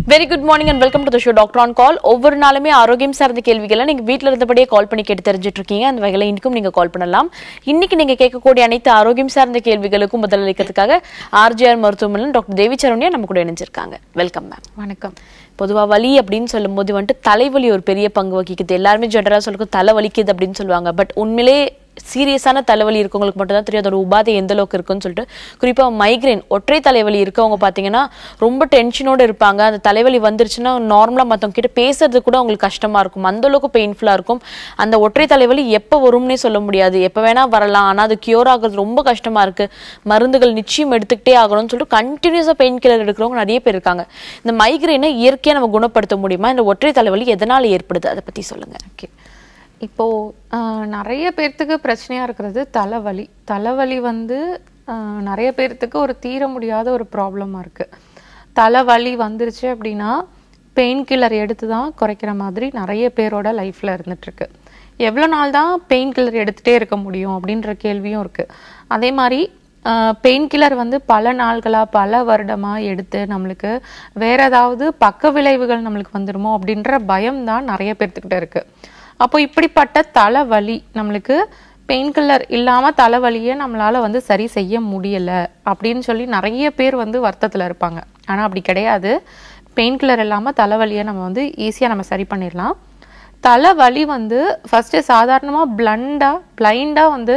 Very good morning and welcome to the show doctor on call ஒவ்வொரு நாளுமே ஆரோக்கியம் சார்ந்த கேள்விகளை நீங்க வீட்ல இருந்தபடியே கால் பண்ணி கேட்டு தெரிஞ்சுட்டு இருக்கீங்க அந்த வகையில் இன்னைக்கும் நீங்க கால் பண்ணலாம் இன்னைக்கு நீங்க கேட்கக்கூடிய அனைத்து ஆரோக்கியம் சார்ந்த கேள்விகளுக்கும் பதிலளிக்கிறதுக்காக ஆர்ஜிஆர் மருத்துவமனையில் டாக்டர் தேவி சரண்யா நம்ம கூட இணைஞ்சிருக்காங்க வெல்கம் மேம் வணக்கம் பொதுவா வலி அப்படின்னு சொல்லும்போது வந்துட்டு தலைவலி ஒரு பெரிய பங்கு வகிக்குது எல்லாருமே ஜென்ரலாக சொல்லுங்க தலை வலிக்குது அப்படின்னு சொல்லுவாங்க பட் உண்மையிலே சீரியஸான தலைவலி இருக்கவங்களுக்கு மட்டும் தான் தெரியும் அதோட உபாதை எந்த அளவுக்கு இருக்குன்னு சொல்லிட்டு குறிப்பாக மைக்ரைன் ஒற்றை தலைவலி இருக்கவங்க பார்த்தீங்கன்னா ரொம்ப டென்ஷனோட இருப்பாங்க அந்த தலைவலி வந்துருச்சுன்னா நார்மலாக மற்றவங்க கிட்ட பேசுறது கூட அவங்களுக்கு கஷ்டமா இருக்கும் அந்த அளவுக்கு பெயின்ஃபுல்லாக இருக்கும் அந்த ஒற்றை தலைவலி எப்போ வரும்னே சொல்ல முடியாது எப்போ வேணா வரலாம் ஆனால் அது கியூர் ஆகுறது ரொம்ப கஷ்டமா இருக்கு மருந்துகள் நிச்சயம் எடுத்துக்கிட்டே ஆகணும்னு சொல்லிட்டு கண்டினியூஸாக பெயின் கில்லர் எடுக்கிறவங்க நிறைய பேர் இருக்காங்க இந்த மைக்ரைனை இயற்கையாக நம்ம குணப்படுத்த முடியுமா இந்த ஒற்றை தலைவலி எதனால் ஏற்படுது அதை பற்றி சொல்லுங்க ஓகே இப்போ ஆஹ், நிறைய பேர்த்துக்கு பிரச்சனையா இருக்கிறது தலைவலி தலைவலி வந்து ஆஹ், நிறைய பேர்த்துக்கு ஒரு தீர முடியாத ஒரு ப்ராப்ளமா இருக்கு தலைவலி வந்துருச்சு அப்படின்னா பெயின் கில்லர் எடுத்து தான் குறைக்கிற மாதிரி நிறைய பேரோட லைஃப்ல இருந்துட்டு இருக்கு எவ்வளோ நாள் தான் பெயின் கில்லர் எடுத்துட்டே இருக்க முடியும் அப்படின்ற கேள்வியும் இருக்கு அதே மாதிரி பெயின் கில்லர் வந்து பல நாள்களா பல வருடமா எடுத்து நம்மளுக்கு வேற ஏதாவது பக்க விளைவுகள் நம்மளுக்கு வந்துருமோ அப்படின்ற பயம் தான் நிறைய பேர்த்துக்கிட்ட இருக்கு அப்போ இப்படிப்பட்ட தலைவலி நம்மளுக்கு பெயின் கில்லர் இல்லாம தலைவலியை நம்மளால வந்து சரி செய்ய முடியல அப்படின்னு சொல்லி நிறைய பேர் வந்து வருத்தத்துல இருப்பாங்க ஆனா அப்படி கிடையாது பெயின் கில்லர் இல்லாம தலைவலியை நம்ம வந்து ஈஸியா நம்ம சரி பண்ணிடலாம் தலைவலி வந்து ஃபர்ஸ்ட் சாதாரணமா பிளண்டா பிளைண்டா வந்து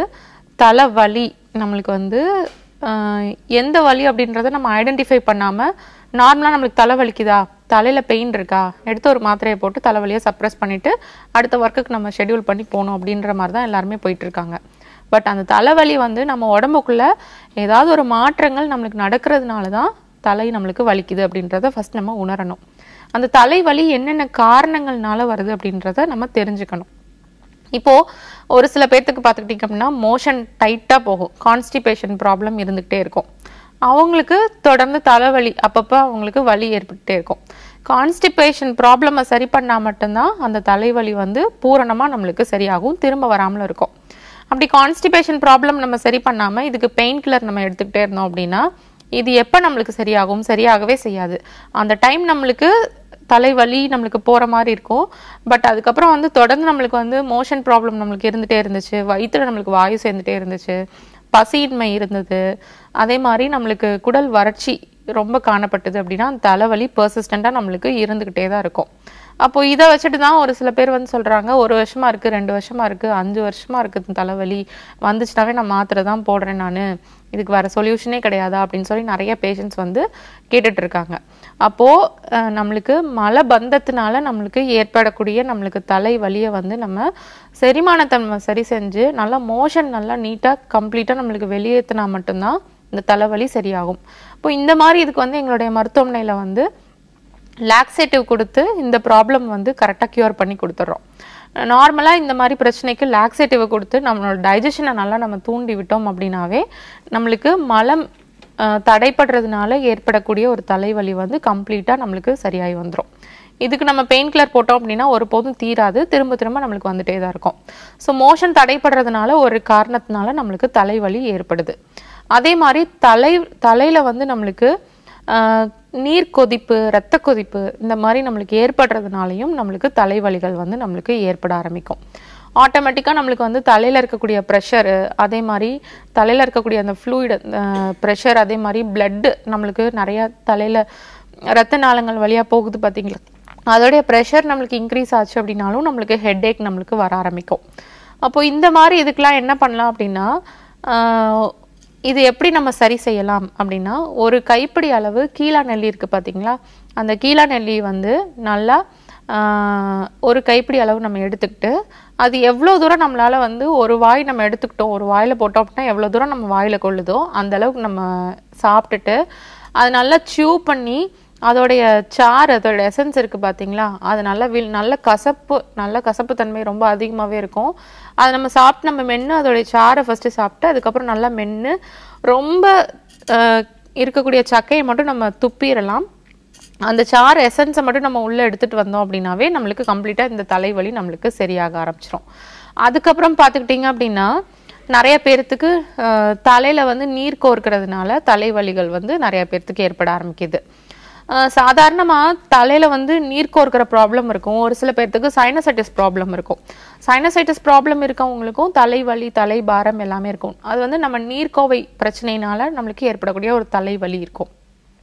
தலைவலி நம்மளுக்கு வந்து ஆஹ், எந்த வலி அப்படின்றத நம்ம ஐடென்டிஃபை பண்ணாம நார்மலா நம்மளுக்கு தலை வலிக்குதா தலையில பெயின் இருக்கா எடுத்து ஒரு மாத்திரையை போட்டு தலைவலியை சப்ரஸ் பண்ணிட்டு அடுத்த ஒர்க்குக்கு நம்ம ஷெட்யூல் பண்ணி போகணும் அப்படின்ற மாதிரி தான் எல்லாருமே போயிட்டு இருக்காங்க பட் அந்த தலைவலி வந்து நம்ம உடம்புக்குள்ள ஏதாவது ஒரு மாற்றங்கள் நம்மளுக்கு நடக்கிறதுனால தான் தலை நம்மளுக்கு வலிக்குது அப்படின்றத ஃபர்ஸ்ட் நம்ம உணரணும் அந்த தலைவலி என்னென்ன காரணங்கள்னால வருது அப்படின்றத நம்ம தெரிஞ்சுக்கணும் இப்போ ஒரு சில பேர்த்துக்கு பார்த்துக்கிட்டிங்க அப்படின்னா மோஷன் டைட்டாக போகும் கான்ஸ்டிபேஷன் ப்ராப்ளம் இருந்துகிட்டே இருக்கும் அவங்களுக்கு தொடர்ந்து தலைவலி அப்பப்போ அவங்களுக்கு வலி ஏற்பட்டுட்டே இருக்கும் கான்ஸ்டிபேஷன் ப்ராப்ளமை சரி பண்ணால் மட்டும்தான் அந்த தலைவலி வந்து பூரணமாக நம்மளுக்கு சரியாகும் திரும்ப வராமல் இருக்கும் அப்படி கான்ஸ்டிபேஷன் ப்ராப்ளம் நம்ம சரி பண்ணாமல் இதுக்கு பெயின் கில்லர் நம்ம எடுத்துக்கிட்டே இருந்தோம் அப்படின்னா இது எப்போ நம்மளுக்கு சரியாகும் சரியாகவே செய்யாது அந்த டைம் நம்மளுக்கு தலைவலி நம்மளுக்கு போகிற மாதிரி இருக்கும் பட் அதுக்கப்புறம் வந்து தொடர்ந்து நம்மளுக்கு வந்து மோஷன் ப்ராப்ளம் நம்மளுக்கு இருந்துகிட்டே இருந்துச்சு வயிற்றுல நம்மளுக்கு வாயு சேர்ந்துட்டே இருந்துச்சு பசியின்மை இருந்தது அதே மாதிரி நம்மளுக்கு குடல் வறட்சி ரொம்ப காணப்பட்டது அப்படின்னா அந்த தலைவலி பர்சிஸ்டண்ட்டாக நம்மளுக்கு இருந்துக்கிட்டே தான் இருக்கும் அப்போ இதை வச்சுட்டு தான் ஒரு சில பேர் வந்து சொல்றாங்க ஒரு வருஷமா இருக்கு ரெண்டு வருஷமா இருக்கு அஞ்சு வருஷமா இருக்கு தலைவலி வந்துச்சுனாவே நான் மாத்திரை தான் போடுறேன் நான் இதுக்கு வேற சொல்யூஷனே கிடையாதா அப்படின்னு சொல்லி நிறைய பேஷண்ட்ஸ் வந்து கேட்டுட்டு இருக்காங்க அப்போ அஹ், நம்மளுக்கு மலபந்தத்தினால நம்மளுக்கு ஏற்படக்கூடிய நம்மளுக்கு தலைவலியை வந்து நம்ம செரிமானத்தை நம்ம சரி செஞ்சு நல்லா மோஷன் நல்லா நீட்டாக கம்ப்ளீட்டாக நம்மளுக்கு வெளியேற்றினா மட்டும்தான் இந்த தலைவலி சரியாகும் இப்போ இந்த மாதிரி இதுக்கு வந்து எங்களுடைய மருத்துவமனையில வந்து லாக்ஸேட்டிவ் கொடுத்து இந்த ப்ராப்ளம் வந்து கரெக்டாக க்யூர் பண்ணி கொடுத்துட்றோம் நார்மலாக இந்த மாதிரி பிரச்சனைக்கு லாக்ஸேட்டிவை கொடுத்து நம்மளோட டைஜஷனை நல்லா நம்ம தூண்டி விட்டோம் அப்படின்னாவே நம்மளுக்கு மலம் அஹ், தடைப்படுறதுனால ஏற்படக்கூடிய ஒரு தலைவலி வந்து கம்ப்ளீட்டாக நம்மளுக்கு சரியாகி வந்துடும் இதுக்கு நம்ம பெயின் கில்லர் போட்டோம் அப்படின்னா ஒருபோதும் தீராது திரும்ப திரும்ப நம்மளுக்கு வந்துட்டே தான் இருக்கும் ஸோ மோஷன் தடைப்படுறதுனால ஒரு காரணத்தினால நம்மளுக்கு தலைவலி ஏற்படுது அதே மாதிரி தலை தலையில வந்து நம்மளுக்கு ஆஹ், நீர் கொதிப்பு இரத்த கொதிப்பு இந்த மாதிரி நம்மளுக்கு ஏற்படுறதுனாலையும் நம்மளுக்கு தலைவலிகள் வந்து நம்மளுக்கு ஏற்பட ஆரம்பிக்கும் ஆட்டோமேட்டிக்காக நம்மளுக்கு வந்து தலையில் இருக்கக்கூடிய ப்ரெஷரு அதே மாதிரி தலையில் இருக்கக்கூடிய அந்த ஃப்ளூயிட் ப்ரெஷர் அதே மாதிரி பிளட்டு நம்மளுக்கு நிறைய தலையில் ரத்த நாளங்கள் வழியாக போகுது பார்த்தீங்களா அதோடைய ப்ரெஷர் நம்மளுக்கு இன்க்ரீஸ் ஆச்சு அப்படின்னாலும் நம்மளுக்கு ஹெட்டேக் நம்மளுக்கு வர ஆரம்பிக்கும் அப்போ இந்த மாதிரி இதுக்கெல்லாம் என்ன பண்ணலாம் அப்படின்னா ஆஹ், இது எப்படி நம்ம சரி செய்யலாம் அப்படின்னா ஒரு கைப்பிடி அளவு கீழா நெல்லி இருக்கு பார்த்தீங்களா அந்த கீழா நெல்லி வந்து நல்லா ஆஹ், ஒரு கைப்பிடி அளவு நம்ம எடுத்துக்கிட்டு அது எவ்வளோ தூரம் நம்மளால வந்து ஒரு வாய் நம்ம எடுத்துக்கிட்டோம் ஒரு வாயில போட்டோம் அப்படின்னா எவ்வளோ தூரம் நம்ம வாயில கொள்ளுதோ அந்த அளவுக்கு நம்ம சாப்பிட்டுட்டு அது நல்லா சியூ பண்ணி அதோடைய சாறு அதோட எசன்ஸ் இருக்கு பாத்தீங்களா அது நல்லா வில் நல்ல கசப்பு நல்ல கசப்பு தன்மை ரொம்ப அதிகமாகவே இருக்கும் அதை நம்ம சாப்பிட்டு நம்ம மென்று அதோடைய சாறை ஃபஸ்ட்டு சாப்பிட்டு அதுக்கப்புறம் நல்லா மென்று ரொம்ப அஹ், இருக்கக்கூடிய சக்கையை மட்டும் நம்ம துப்பிடலாம் அந்த சாறு எசன்ஸை மட்டும் நம்ம உள்ளே எடுத்துட்டு வந்தோம் அப்படின்னாவே நம்மளுக்கு கம்ப்ளீட்டாக இந்த தலைவலி நம்மளுக்கு சரியாக ஆரம்பிச்சிரும் அதுக்கப்புறம் பார்த்துக்கிட்டிங்க அப்படின்னா நிறைய பேர்த்துக்கு அஹ், தலையில வந்து நீர் கோர்க்கறதுனால தலைவலிகள் வந்து நிறைய பேர்த்துக்கு ஏற்பட ஆரம்பிக்குது ஆஹ் சாதாரணமா தலையில வந்து நீர் கோர்க்கிற ப்ராப்ளம் இருக்கும் ஒரு சில பேர்த்துக்கு சைனசைட்டிஸ் ப்ராப்ளம் இருக்கும் சைனசைட்டிஸ் ப்ராப்ளம் இருக்கவங்களுக்கும் தலைவலி தலைபாரம் எல்லாமே இருக்கும் அது வந்து நம்ம நீர்க்கோவை பிரச்சனையினால நம்மளுக்கு ஏற்படக்கூடிய ஒரு தலைவலி இருக்கும்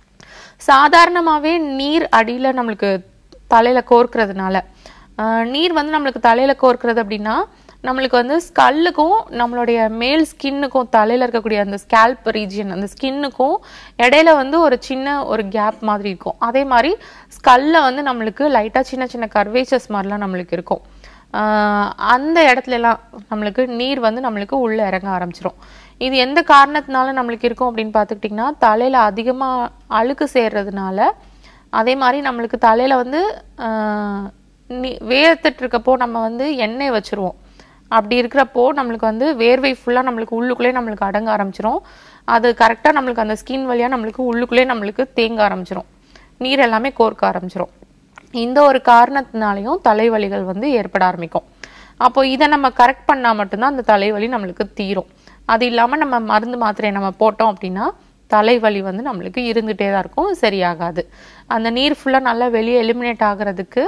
சாதாரணமாகவே நீர் அடியில் நம்மளுக்கு தலையில் கோர்க்கிறதுனால ஆஹ் நீர் வந்து நம்மளுக்கு தலையில் கோர்க்கிறது அப்படின்னா நம்மளுக்கு வந்து ஸ்கல்லுக்கும் நம்மளுடைய மேல் ஸ்கின்னுக்கும் தலையில் இருக்கக்கூடிய அந்த ஸ்கேல்ப் ரீஜியன் அந்த ஸ்கின்னுக்கும் இடையில வந்து ஒரு சின்ன ஒரு கேப் மாதிரி இருக்கும் அதே மாதிரி ஸ்கல்ல வந்து நம்மளுக்கு லைட்டாக சின்ன சின்ன கர்வேச்சஸ் மாதிரிலாம் நம்மளுக்கு இருக்கும் ஆஹ் அந்த இடத்துல எல்லாம் நம்மளுக்கு நீர் வந்து நம்மளுக்கு உள்ள இறங்க ஆரம்பிச்சிரும் இது எந்த காரணத்தினால நம்மளுக்கு இருக்கும் அப்படின்னு பார்த்துக்கிட்டிங்கன்னா தலையில அதிகமா அழுக்கு சேர்றதுனால அதே மாதிரி நம்மளுக்கு தலையில வந்து ஆஹ் நீ- வேர்த்துட்டு இருக்கப்போ நம்ம வந்து எண்ணெய் வச்சிருவோம் அப்படி இருக்கிறப்போ நம்மளுக்கு வந்து வேர்வை ஃபுல்லா நம்மளுக்கு உள்ளுக்குள்ளே நம்மளுக்கு அடங்க ஆரம்பிச்சிரும் அது கரெக்டா நம்மளுக்கு அந்த ஸ்கின் வழியா நம்மளுக்கு உள்ளுக்குள்ளே நம்மளுக்கு தேங்க ஆரம்பிச்சிரும் நீர் எல்லாமே கோர்க்க ஆரம்பிச்சிரும் இந்த ஒரு காரணத்தினாலையும் தலைவலிகள் வந்து ஏற்பட ஆரம்பிக்கும் அப்போ இதை நம்ம கரெக்ட் பண்ணா மட்டும்தான் அந்த தலைவலி நம்மளுக்கு தீரும் அது இல்லாம நம்ம மருந்து மாத்திரையை நம்ம போட்டோம் அப்படின்னா தலைவலி வந்து நம்மளுக்கு இருந்துட்டே தான் இருக்கும் சரியாகாது அந்த நீர் ஃபுல்லா நல்லா வெளியே எலிமினேட் ஆகுறதுக்கு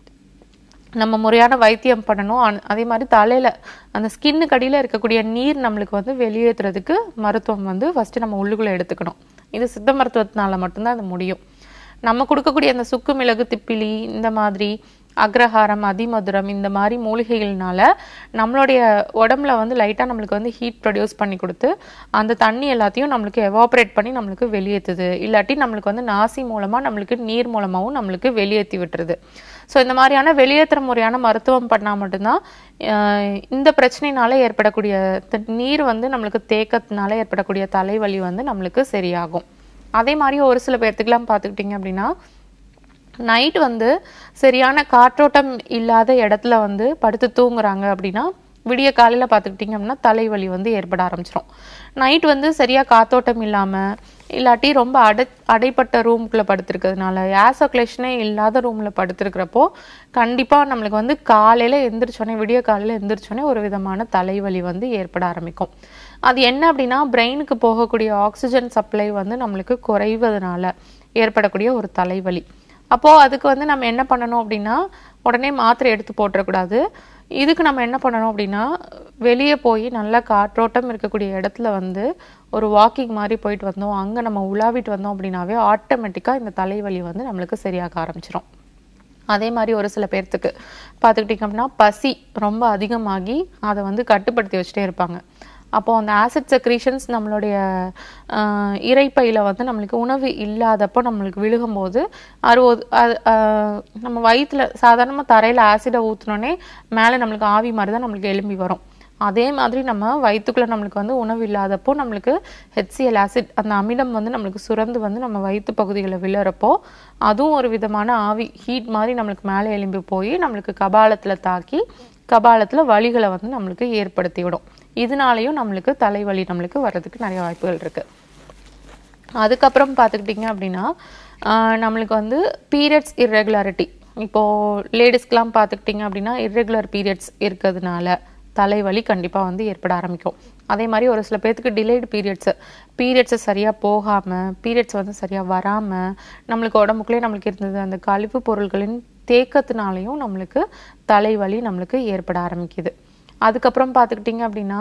நம்ம முறையான வைத்தியம் பண்ணணும் அன்- அதே மாதிரி தலையில அந்த ஸ்கின்னுக்கு அடியில இருக்கக்கூடிய நீர் நம்மளுக்கு வந்து வெளியேற்றுறதுக்கு மருத்துவம் வந்து ஃபர்ஸ்ட் நம்ம உள்ளுக்குள்ள எடுத்துக்கணும் இது சித்த மருத்துவத்தினால மட்டும்தான் அது முடியும் நம்ம கொடுக்கக்கூடிய அந்த சுக்கு மிளகு திப்பிலி இந்த மாதிரி அக்ரஹாரம் அதிமதுரம் இந்த மாதிரி மூலிகைகள்னால நம்மளுடைய உடம்புல வந்து லைட்டாக நம்மளுக்கு வந்து ஹீட் ப்ரொடியூஸ் பண்ணி கொடுத்து அந்த தண்ணி எல்லாத்தையும் நம்மளுக்கு எவாப்ரேட் பண்ணி நம்மளுக்கு வெளியேற்றுது இல்லாட்டி நம்மளுக்கு வந்து நாசி மூலமாக நம்மளுக்கு நீர் மூலமாகவும் நம்மளுக்கு வெளியேற்றி விட்டுருது ஸோ இந்த மாதிரியான வெளியேற்றுற முறையான மருத்துவம் பண்ணால் மட்டும்தான் ஆஹ் இந்த பிரச்சனையினால ஏற்படக்கூடிய த- நீர் வந்து நம்மளுக்கு தேக்கத்தினால ஏற்படக்கூடிய தலைவலி வந்து நம்மளுக்கு சரியாகும் அதே மாதிரி ஒரு சில பேர்த்துக்கெல்லாம் பார்த்துக்கிட்டிங்க அப்படின்னா நைட் வந்து சரியான காற்றோட்டம் இல்லாத இடத்துல வந்து படுத்து தூங்குறாங்க அப்படின்னா விடிய காலையில பார்த்துக்கிட்டிங்க அப்படின்னா தலைவலி வந்து ஏற்பட ஆரம்பிச்சிடும் நைட் வந்து சரியா காத்தோட்டம் இல்லாம இல்லாட்டி ரொம்ப அடை அடைப்பட்ட ரூம்குள்ள படுத்திருக்கிறதுனால ஏர் சர்க்குலேஷனே இல்லாத ரூம்ல படுத்திருக்கிறப்போ கண்டிப்பா நம்மளுக்கு வந்து காலையில எந்திரிச்சோடனே விடிய காலையில எந்திரிச்சோடனே ஒரு விதமான தலைவலி வந்து ஏற்பட ஆரம்பிக்கும் அது என்ன அப்படின்னா பிரெயினுக்கு போகக்கூடிய ஆக்சிஜன் சப்ளை வந்து நம்மளுக்கு குறைவதனால ஏற்படக்கூடிய ஒரு தலைவலி அப்போ அதுக்கு வந்து நம்ம என்ன பண்ணணும் அப்படின்னா உடனே மாத்திரை எடுத்து போட்டுறக்கூடாது இதுக்கு நம்ம என்ன பண்ணணும் அப்படின்னா வெளியே போய் நல்லா காற்றோட்டம் இருக்கக்கூடிய இடத்துல வந்து ஒரு வாக்கிங் மாதிரி போயிட்டு வந்தோம் அங்கே நம்ம உலாவிட்டு வந்தோம் அப்படின்னாவே ஆட்டோமேட்டிக்காக இந்த தலைவலி வந்து நம்மளுக்கு சரியாக ஆரம்பிச்சிடும் அதே மாதிரி ஒரு சில பேர்த்துக்கு பார்த்துக்கிட்டிங்க அப்படின்னா பசி ரொம்ப அதிகமாகி அதை வந்து கட்டுப்படுத்தி வச்சுட்டே இருப்பாங்க அப்போ அந்த ஆசிட் செக்ரீஷன்ஸ் நம்மளுடைய ஆஹ், இரைப்பையில வந்து நம்மளுக்கு உணவு இல்லாதப்போ நம்மளுக்கு விழுகும்போது அறுபது அது, ஆஹ், நம்ம வயிற்றுல சாதாரணமாக தரையில் ஆசிடை ஊற்றினோடனே மேலே நம்மளுக்கு ஆவி மாதிரி தான் நம்மளுக்கு எலும்பி வரும் அதே மாதிரி நம்ம வயிற்றுக்குள்ள நம்மளுக்கு வந்து உணவு இல்லாதப்போ நம்மளுக்கு ஹெச்சிஎல் ஆசிட் அந்த அமிலம் வந்து நம்மளுக்கு சுரந்து வந்து நம்ம வயிற்று பகுதிகளில் விழுறப்போ அதுவும் ஒரு விதமான ஆவி ஹீட் மாதிரி நம்மளுக்கு மேலே எலும்பி போய் நம்மளுக்கு கபாலத்துல தாக்கி கபாலத்துல வலிகளை வந்து நம்மளுக்கு ஏற்படுத்தி விடும் இதனாலையும் நம்மளுக்கு தலைவலி நம்மளுக்கு வர்றதுக்கு நிறைய வாய்ப்புகள் இருக்கு அதுக்கப்புறம் பார்த்துக்கிட்டிங்க அப்படின்னா ஆஹ் நம்மளுக்கு வந்து பீரியட்ஸ் இர்ரெகுலாரிட்டி இப்போ லேடிஸ்க்கெலாம் பார்த்துக்கிட்டிங்க அப்படின்னா இர்ரெகுலர் பீரியட்ஸ் இருக்கிறதுனால தலைவலி கண்டிப்பாக வந்து ஏற்பட ஆரம்பிக்கும் அதே மாதிரி ஒரு சில பேர்த்துக்கு டிலேடு பீரியட்ஸ் பீரியட்ஸை சரியாக போகாமல் பீரியட்ஸ் வந்து சரியாக வராமல் நம்மளுக்கு உடம்புக்குள்ளே நம்மளுக்கு இருந்தது அந்த கழிவு பொருள்களின் தேக்கத்தினாலையும் நம்மளுக்கு தலைவலி நம்மளுக்கு ஏற்பட ஆரம்பிக்குது அதுக்கப்புறம் பார்த்துக்கிட்டிங்க அப்படின்னா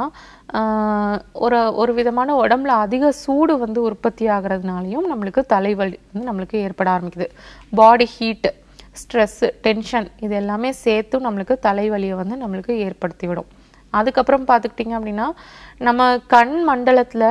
ஆஹ் ஒரு ஒரு விதமான உடம்புல அதிக சூடு வந்து உற்பத்தி ஆகுறதுனாலையும் நம்மளுக்கு தலைவலி வந்து நம்மளுக்கு ஏற்பட ஆரம்பிக்குது பாடி ஹீட்டு ஸ்ட்ரெஸ்ஸு டென்ஷன் இது எல்லாமே சேர்த்தும் நம்மளுக்கு தலைவலியை வந்து நம்மளுக்கு ஏற்படுத்தி விடும் அதுக்கப்புறம் பார்த்துக்கிட்டிங்க அப்படின்னா நம்ம கண் மண்டலத்தில்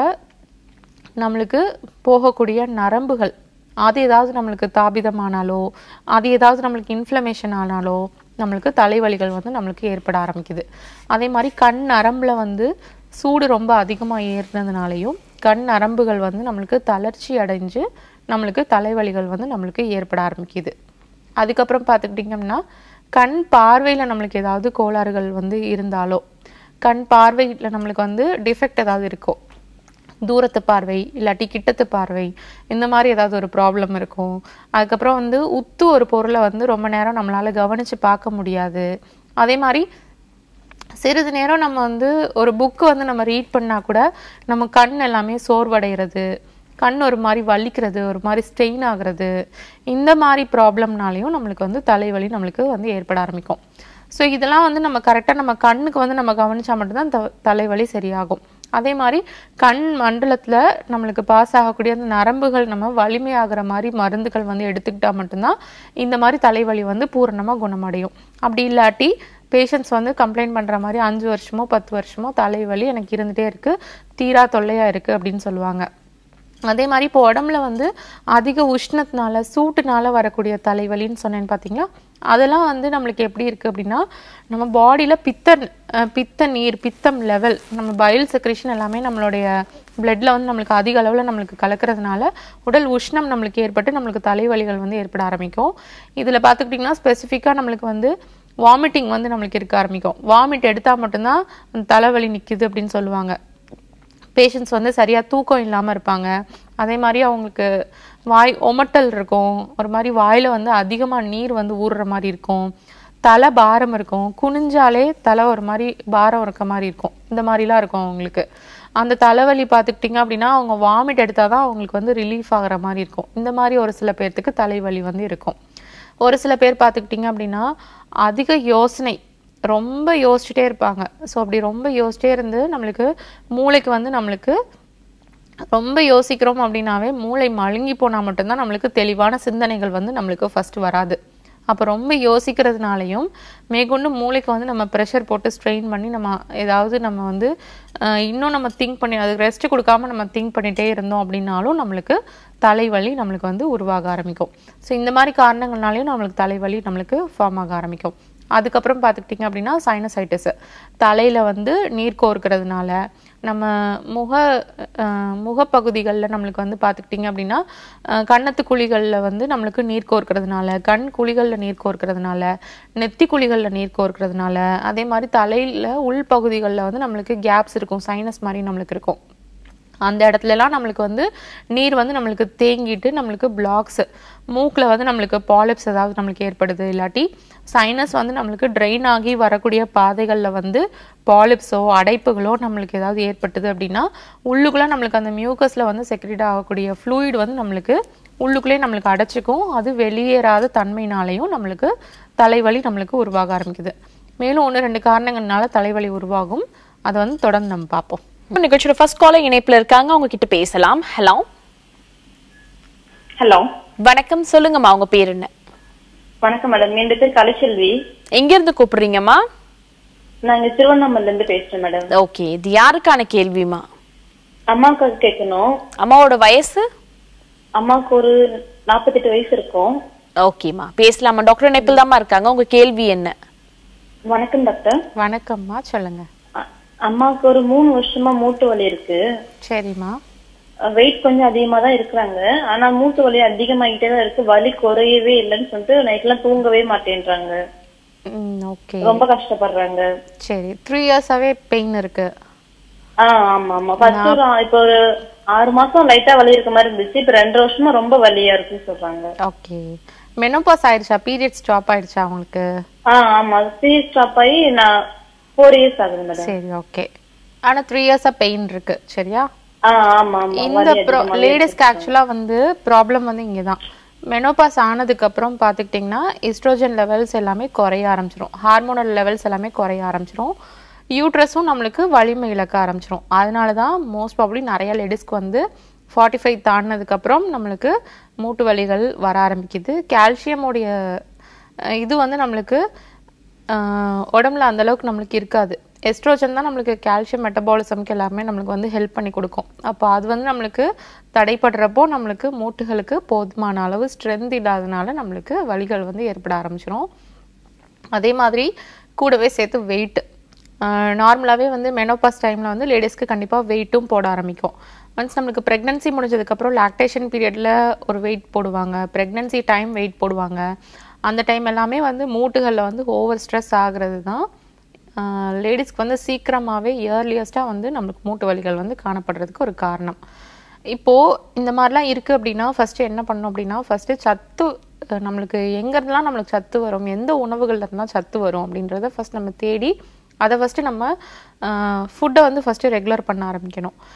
நம்மளுக்கு போகக்கூடிய நரம்புகள் அது ஏதாவது நம்மளுக்கு தாபிதமானாலோ அது ஏதாவது நம்மளுக்கு இன்ஃப்ளமேஷன் ஆனாலோ நம்மளுக்கு தலைவலிகள் வந்து நம்மளுக்கு ஏற்பட ஆரம்பிக்குது அதே மாதிரி கண் நரம்புல வந்து சூடு ரொம்ப அதிகமாக ஏறினதுனாலையும் கண் நரம்புகள் வந்து நம்மளுக்கு தளர்ச்சி அடைஞ்சு நம்மளுக்கு தலைவலிகள் வந்து நம்மளுக்கு ஏற்பட ஆரம்பிக்குது அதுக்கப்புறம் பார்த்துக்கிட்டிங்கன்னா கண் பார்வையில் நம்மளுக்கு ஏதாவது கோளாறுகள் வந்து இருந்தாலோ கண் பார்வையில் நம்மளுக்கு வந்து டிஃபெக்ட் ஏதாவது இருக்கோ தூரத்து பார்வை இல்லாட்டி கிட்டத்து பார்வை இந்த மாதிரி ஏதாவது ஒரு ப்ராப்ளம் இருக்கும் அதுக்கப்புறம் வந்து உத்து ஒரு பொருளை வந்து ரொம்ப நேரம் நம்மளால கவனிச்சு பார்க்க முடியாது அதே மாதிரி சிறிது நேரம் நம்ம வந்து ஒரு புக்கு வந்து நம்ம ரீட் பண்ணா கூட நம்ம கண் எல்லாமே சோர்வடைகிறது கண் ஒரு மாதிரி வலிக்கிறது ஒரு மாதிரி ஸ்ட்ரெயின் ஆகுறது இந்த மாதிரி ப்ராப்ளம்னாலையும் நம்மளுக்கு வந்து தலைவலி நம்மளுக்கு வந்து ஏற்பட ஆரம்பிக்கும் ஸோ இதெல்லாம் வந்து நம்ம கரெக்டாக நம்ம கண்ணுக்கு வந்து நம்ம கவனிச்சா மட்டும்தான் த தலைவலி சரியாகும் அதே மாதிரி கண் மண்டலத்தில் நம்மளுக்கு பாஸ் ஆகக்கூடிய அந்த நரம்புகள் நம்ம வலிமையாகிற மாதிரி மருந்துகள் வந்து எடுத்துக்கிட்டா மட்டும்தான் இந்த மாதிரி தலைவலி வந்து பூரணமாக குணமடையும் அப்படி இல்லாட்டி பேஷண்ட்ஸ் வந்து கம்ப்ளைண்ட் பண்ணுற மாதிரி அஞ்சு வருஷமோ பத்து வருஷமோ தலைவலி எனக்கு இருந்துகிட்டே இருக்குது தீரா தொல்லையாக இருக்குது அப்படின்னு சொல்லுவாங்க அதே மாதிரி இப்போ உடம்புல வந்து அதிக உஷ்ணத்தினால சூட்டுனால வரக்கூடிய தலைவலின்னு சொன்னேன்னு பார்த்தீங்களா அதெல்லாம் வந்து நம்மளுக்கு எப்படி இருக்குது அப்படின்னா நம்ம பாடியில் பித்த அஹ் பித்த நீர் பித்தம் லெவல் நம்ம பயில் செக்ரேஷன் எல்லாமே நம்மளுடைய பிளட்ல வந்து நம்மளுக்கு அதிக அளவில் நம்மளுக்கு கலக்கிறதுனால உடல் உஷ்ணம் நம்மளுக்கு ஏற்பட்டு நம்மளுக்கு தலைவலிகள் வந்து ஏற்பட ஆரம்பிக்கும் இதில் பார்த்துக்கிட்டிங்கன்னா ஸ்பெசிஃபிக்காக நம்மளுக்கு வந்து வாமிட்டிங் வந்து நம்மளுக்கு இருக்க ஆரம்பிக்கும் வாமிட் எடுத்தால் மட்டும்தான் அந்த தலைவலி நிற்குது அப்படின்னு சொல்லுவாங்க பேஷண்ட்ஸ் வந்து சரியாக தூக்கம் இல்லாமல் இருப்பாங்க அதே மாதிரி அவங்களுக்கு வாய் ஒமட்டல் இருக்கும் ஒரு மாதிரி வாயில் வந்து அதிகமாக நீர் வந்து ஊறுற மாதிரி இருக்கும் தலை பாரம் இருக்கும் குனிஞ்சாலே தலை ஒரு மாதிரி பாரம் இருக்க மாதிரி இருக்கும் இந்த மாதிரிலாம் இருக்கும் அவங்களுக்கு அந்த தலைவலி பார்த்துக்கிட்டிங்க அப்படின்னா அவங்க வாமிட் எடுத்தால் தான் அவங்களுக்கு வந்து ரிலீஃப் ஆகிற மாதிரி இருக்கும் இந்த மாதிரி ஒரு சில பேர்த்துக்கு தலைவலி வந்து இருக்கும் ஒரு சில பேர் பார்த்துக்கிட்டிங்க அப்படின்னா அதிக யோசனை ரொம்ப யோசிச்சுட்டே இருப்பாங்க ஸோ அப்படி ரொம்ப யோசிச்சிட்டே இருந்து நம்மளுக்கு மூளைக்கு வந்து நம்மளுக்கு ரொம்ப யோசிக்கிறோம் அப்படின்னாவே மூளை மழுங்கி போனால் மட்டும்தான் நம்மளுக்கு தெளிவான சிந்தனைகள் வந்து நம்மளுக்கு ஃபர்ஸ்ட் வராது அப்போ ரொம்ப யோசிக்கிறதுனாலையும் மேற்கொண்டு மூளைக்கு வந்து நம்ம ப்ரெஷர் போட்டு ஸ்ட்ரெயின் பண்ணி நம்ம ஏதாவது நம்ம வந்து அஹ், இன்னும் நம்ம திங்க் பண்ணி அதுக்கு ரெஸ்ட் கொடுக்காம நம்ம திங்க் பண்ணிகிட்டே இருந்தோம் அப்படின்னாலும் நம்மளுக்கு தலைவலி நம்மளுக்கு வந்து உருவாக ஆரம்பிக்கும் ஸோ இந்த மாதிரி காரணங்கள்னாலையும் நம்மளுக்கு தலைவலி நம்மளுக்கு ஃபார்ம் ஆக ஆரம்பிக்கும் அதுக்கப்புறம் பார்த்துக்கிட்டிங்க அப்படின்னா சைனசைட்டிஸ் தலையில் வந்து நீர் கோர்க்கிறதுனால நம்ம முக அஹ், முகப்பகுதிகளில் நம்மளுக்கு வந்து பார்த்துக்கிட்டிங்க அப்படின்னா அஹ், கன்னத்து குழிகளில் வந்து நம்மளுக்கு நீர் கோர்க்கிறதுனால கண் குழிகளில் நீர் கோர்க்கிறதுனால நெத்தி குழிகளில் நீர் கோர்க்கிறதுனால அதே மாதிரி தலையில் உள்பகுதிகளில் வந்து நம்மளுக்கு கேப்ஸ் இருக்கும் சைனஸ் மாதிரி நம்மளுக்கு இருக்கும் அந்த இடத்துலலாம் நம்மளுக்கு வந்து நீர் வந்து நம்மளுக்கு தேங்கிட்டு நம்மளுக்கு பிளாக்ஸ் மூக்கில் வந்து நம்மளுக்கு பாலிப்ஸ் ஏதாவது நம்மளுக்கு ஏற்படுது இல்லாட்டி சைனஸ் வந்து நம்மளுக்கு ட்ரெயின் ஆகி வரக்கூடிய பாதைகளில் வந்து பாலிப்ஸோ அடைப்புகளோ நம்மளுக்கு ஏதாவது ஏற்பட்டது அப்படின்னா உள்ளுக்குள்ளே நம்மளுக்கு அந்த மியூக்கஸில் வந்து செக்ரெட் ஆகக்கூடிய ஃப்ளூயிட் வந்து நம்மளுக்கு உள்ளுக்குள்ளே நம்மளுக்கு அடைச்சிக்கும் அது வெளியேறாத தன்மையினாலையும் நம்மளுக்கு தலைவலி நம்மளுக்கு உருவாக ஆரம்பிக்குது மேலும் ஒன்று ரெண்டு காரணங்கள்னால தலைவலி உருவாகும் அதை வந்து தொடர்ந்து நம்ம பார்ப்போம் நிகழ்ச்சியோட ஃபர்ஸ்ட் காலர் இணைப்புல இருக்காங்க அவங்க கிட்ட பேசலாம் ஹலோ ஹலோ வணக்கம் சொல்லுங்கம்மா உங்க பேர் என்ன வணக்கம் மேடம் என் பேர் கலைச்செல்வி எங்க இருந்து கூப்பிடுறீங்கம்மா நாங்க திருவண்ணாமலைல இருந்து பேசுறேன் மேடம் ஓகே இது யாருக்கான கேள்விமா அம்மாவுக்கு கேட்கணும் அம்மாவோட வயசு அம்மாவுக்கு ஒரு நாற்பத்தெட்டு வயசு இருக்கும் ஓகேம்மா பேசலாமா டாக்டர் இணைப்பில் தாம்மா இருக்காங்க உங்க கேள்வி என்ன வணக்கம் டாக்டர் வணக்கம்மா சொல்லுங்க அ- அம்மாவுக்கு ஒரு மூணு வருஷமா மூட்டு வலி இருக்கு சரிம்மா வெயிட் கொஞ்சம் அதிகமா தான் இருக்கிறாங்க ஆனா மூட்டு வலி அதிகமாகிட்டே தான் இருக்கு வலி குறையவே இல்லைன்னு சொல்லிட்டு நைட் எல்லாம் தூங்கவே மாட்டேன்றாங்க ம் ஓகே ரொம்ப கஷ்டப்படுறாங்க சரி த்ரீ இயர்ஸாவே பெயின் இருக்கு ஆ ஆமா ஆமா ஃபர்ஸ்ட் ஒரு ஆ- இப்போ ஒரு ஆறு மாசம் லைட்டா வலி இருக்க மாதிரி இருந்துச்சு இப்ப ரெண்டு வருஷமா ரொம்ப வலியா இருக்குன்னு சொல்றாங்க ஓகே மெனோபாஸ் ஆயிடுச்சா பீரியட் ஸ்டாப் ஆயிடுச்சா உங்களுக்கு ஆ ஆமா சி ஸ்டாப் ஆகி நான் ஃபோர் இயர்ஸ் ஆகுது மேடம் சரி ஓகே ஆனா த்ரீ இயர்ஸா பெயின் இருக்கு சரியா ஆ ஆமா ஆமா இந்த வலி அதிகமாவே லேடிஸ்க்கு ஆக்சுவலா வந்து ப்ராப்ளம் வந்து இங்கே தான் மெனோபாஸ் ஆனதுக்கு அப்புறம் பார்த்துக்கிட்டிங்கன்னா இஸ்ட்ரோஜன் லெவல்ஸ் எல்லாமே குறைய ஆரம்பிச்சிரும் ஹார்மோனல் லெவல்ஸ் எல்லாமே குறைய ஆரம்பிச்சிரும் யூட்ரஸும் நம்மளுக்கு வலிமை இழக்க ஆரம்பிச்சிரும் அதனால தான் மோஸ்ட் ப்ராப்ளி நிறைய லேடிஸ்க்கு வந்து ஃபார்ட்டி ஃபைவ் தாண்டினதுக்கப்புறம் நம்மளுக்கு மூட்டு வலிகள் வர ஆரம்பிக்குது கால்சியமுடைய இது வந்து நம்மளுக்கு ஆஹ் உடம்புல அந்த அளவுக்கு நம்மளுக்கு இருக்காது எஸ்ட்ரோஜன் தான் நம்மளுக்கு கால்சியம் மெட்டபாலிசம்க்கு எல்லாமே நம்மளுக்கு வந்து ஹெல்ப் பண்ணி கொடுக்கும் அப்போ அது வந்து நம்மளுக்கு தடைப்படுறப்போ நம்மளுக்கு மூட்டுகளுக்கு போதுமான அளவு ஸ்ட்ரென்த் இல்லாதனால நம்மளுக்கு வலிகள் வந்து ஏற்பட ஆரம்பிச்சிரும் அதே மாதிரி கூடவே சேர்த்து வெயிட் நார்மலாகவே வந்து மெனோபாஸ் டைமில் வந்து லேடிஸ்க்கு கண்டிப்பாக வெயிட்டும் போட ஆரம்பிக்கும் ஒன்ஸ் நம்மளுக்கு ப்ரெக்னன்சி முடிஞ்சதுக்கப்புறம் லாக்டேஷன் பீரியடில் ஒரு வெயிட் போடுவாங்க ப்ரெக்னன்சி டைம் வெயிட் போடுவாங்க அந்த டைம் எல்லாமே வந்து மூட்டுகளில் வந்து ஓவர் ஸ்ட்ரெஸ் ஆகுறது தான் லேடிஸ்க்கு வந்து சீக்கிரமாகவே இயர்லியஸ்ட்டாக வந்து நம்மளுக்கு மூட்டு வலிகள் வந்து காணப்படுறதுக்கு ஒரு காரணம் இப்போது இந்த மாதிரிலாம் இருக்குது அப்படின்னா ஃபஸ்ட்டு என்ன பண்ணணும் அப்படின்னா ஃபஸ்ட்டு சத்து அஹ், நம்மளுக்கு எங்கேருந்துலாம் நம்மளுக்கு சத்து வரும் எந்த உணவுகள்ல இருந்தால் சத்து வரும் அப்படின்றத ஃபஸ்ட் நம்ம தேடி அதை ஃபஸ்ட்டு நம்ம ஃபுட்டை வந்து ஃபஸ்ட்டு ரெகுலர் பண்ண ஆரம்பிக்கணும்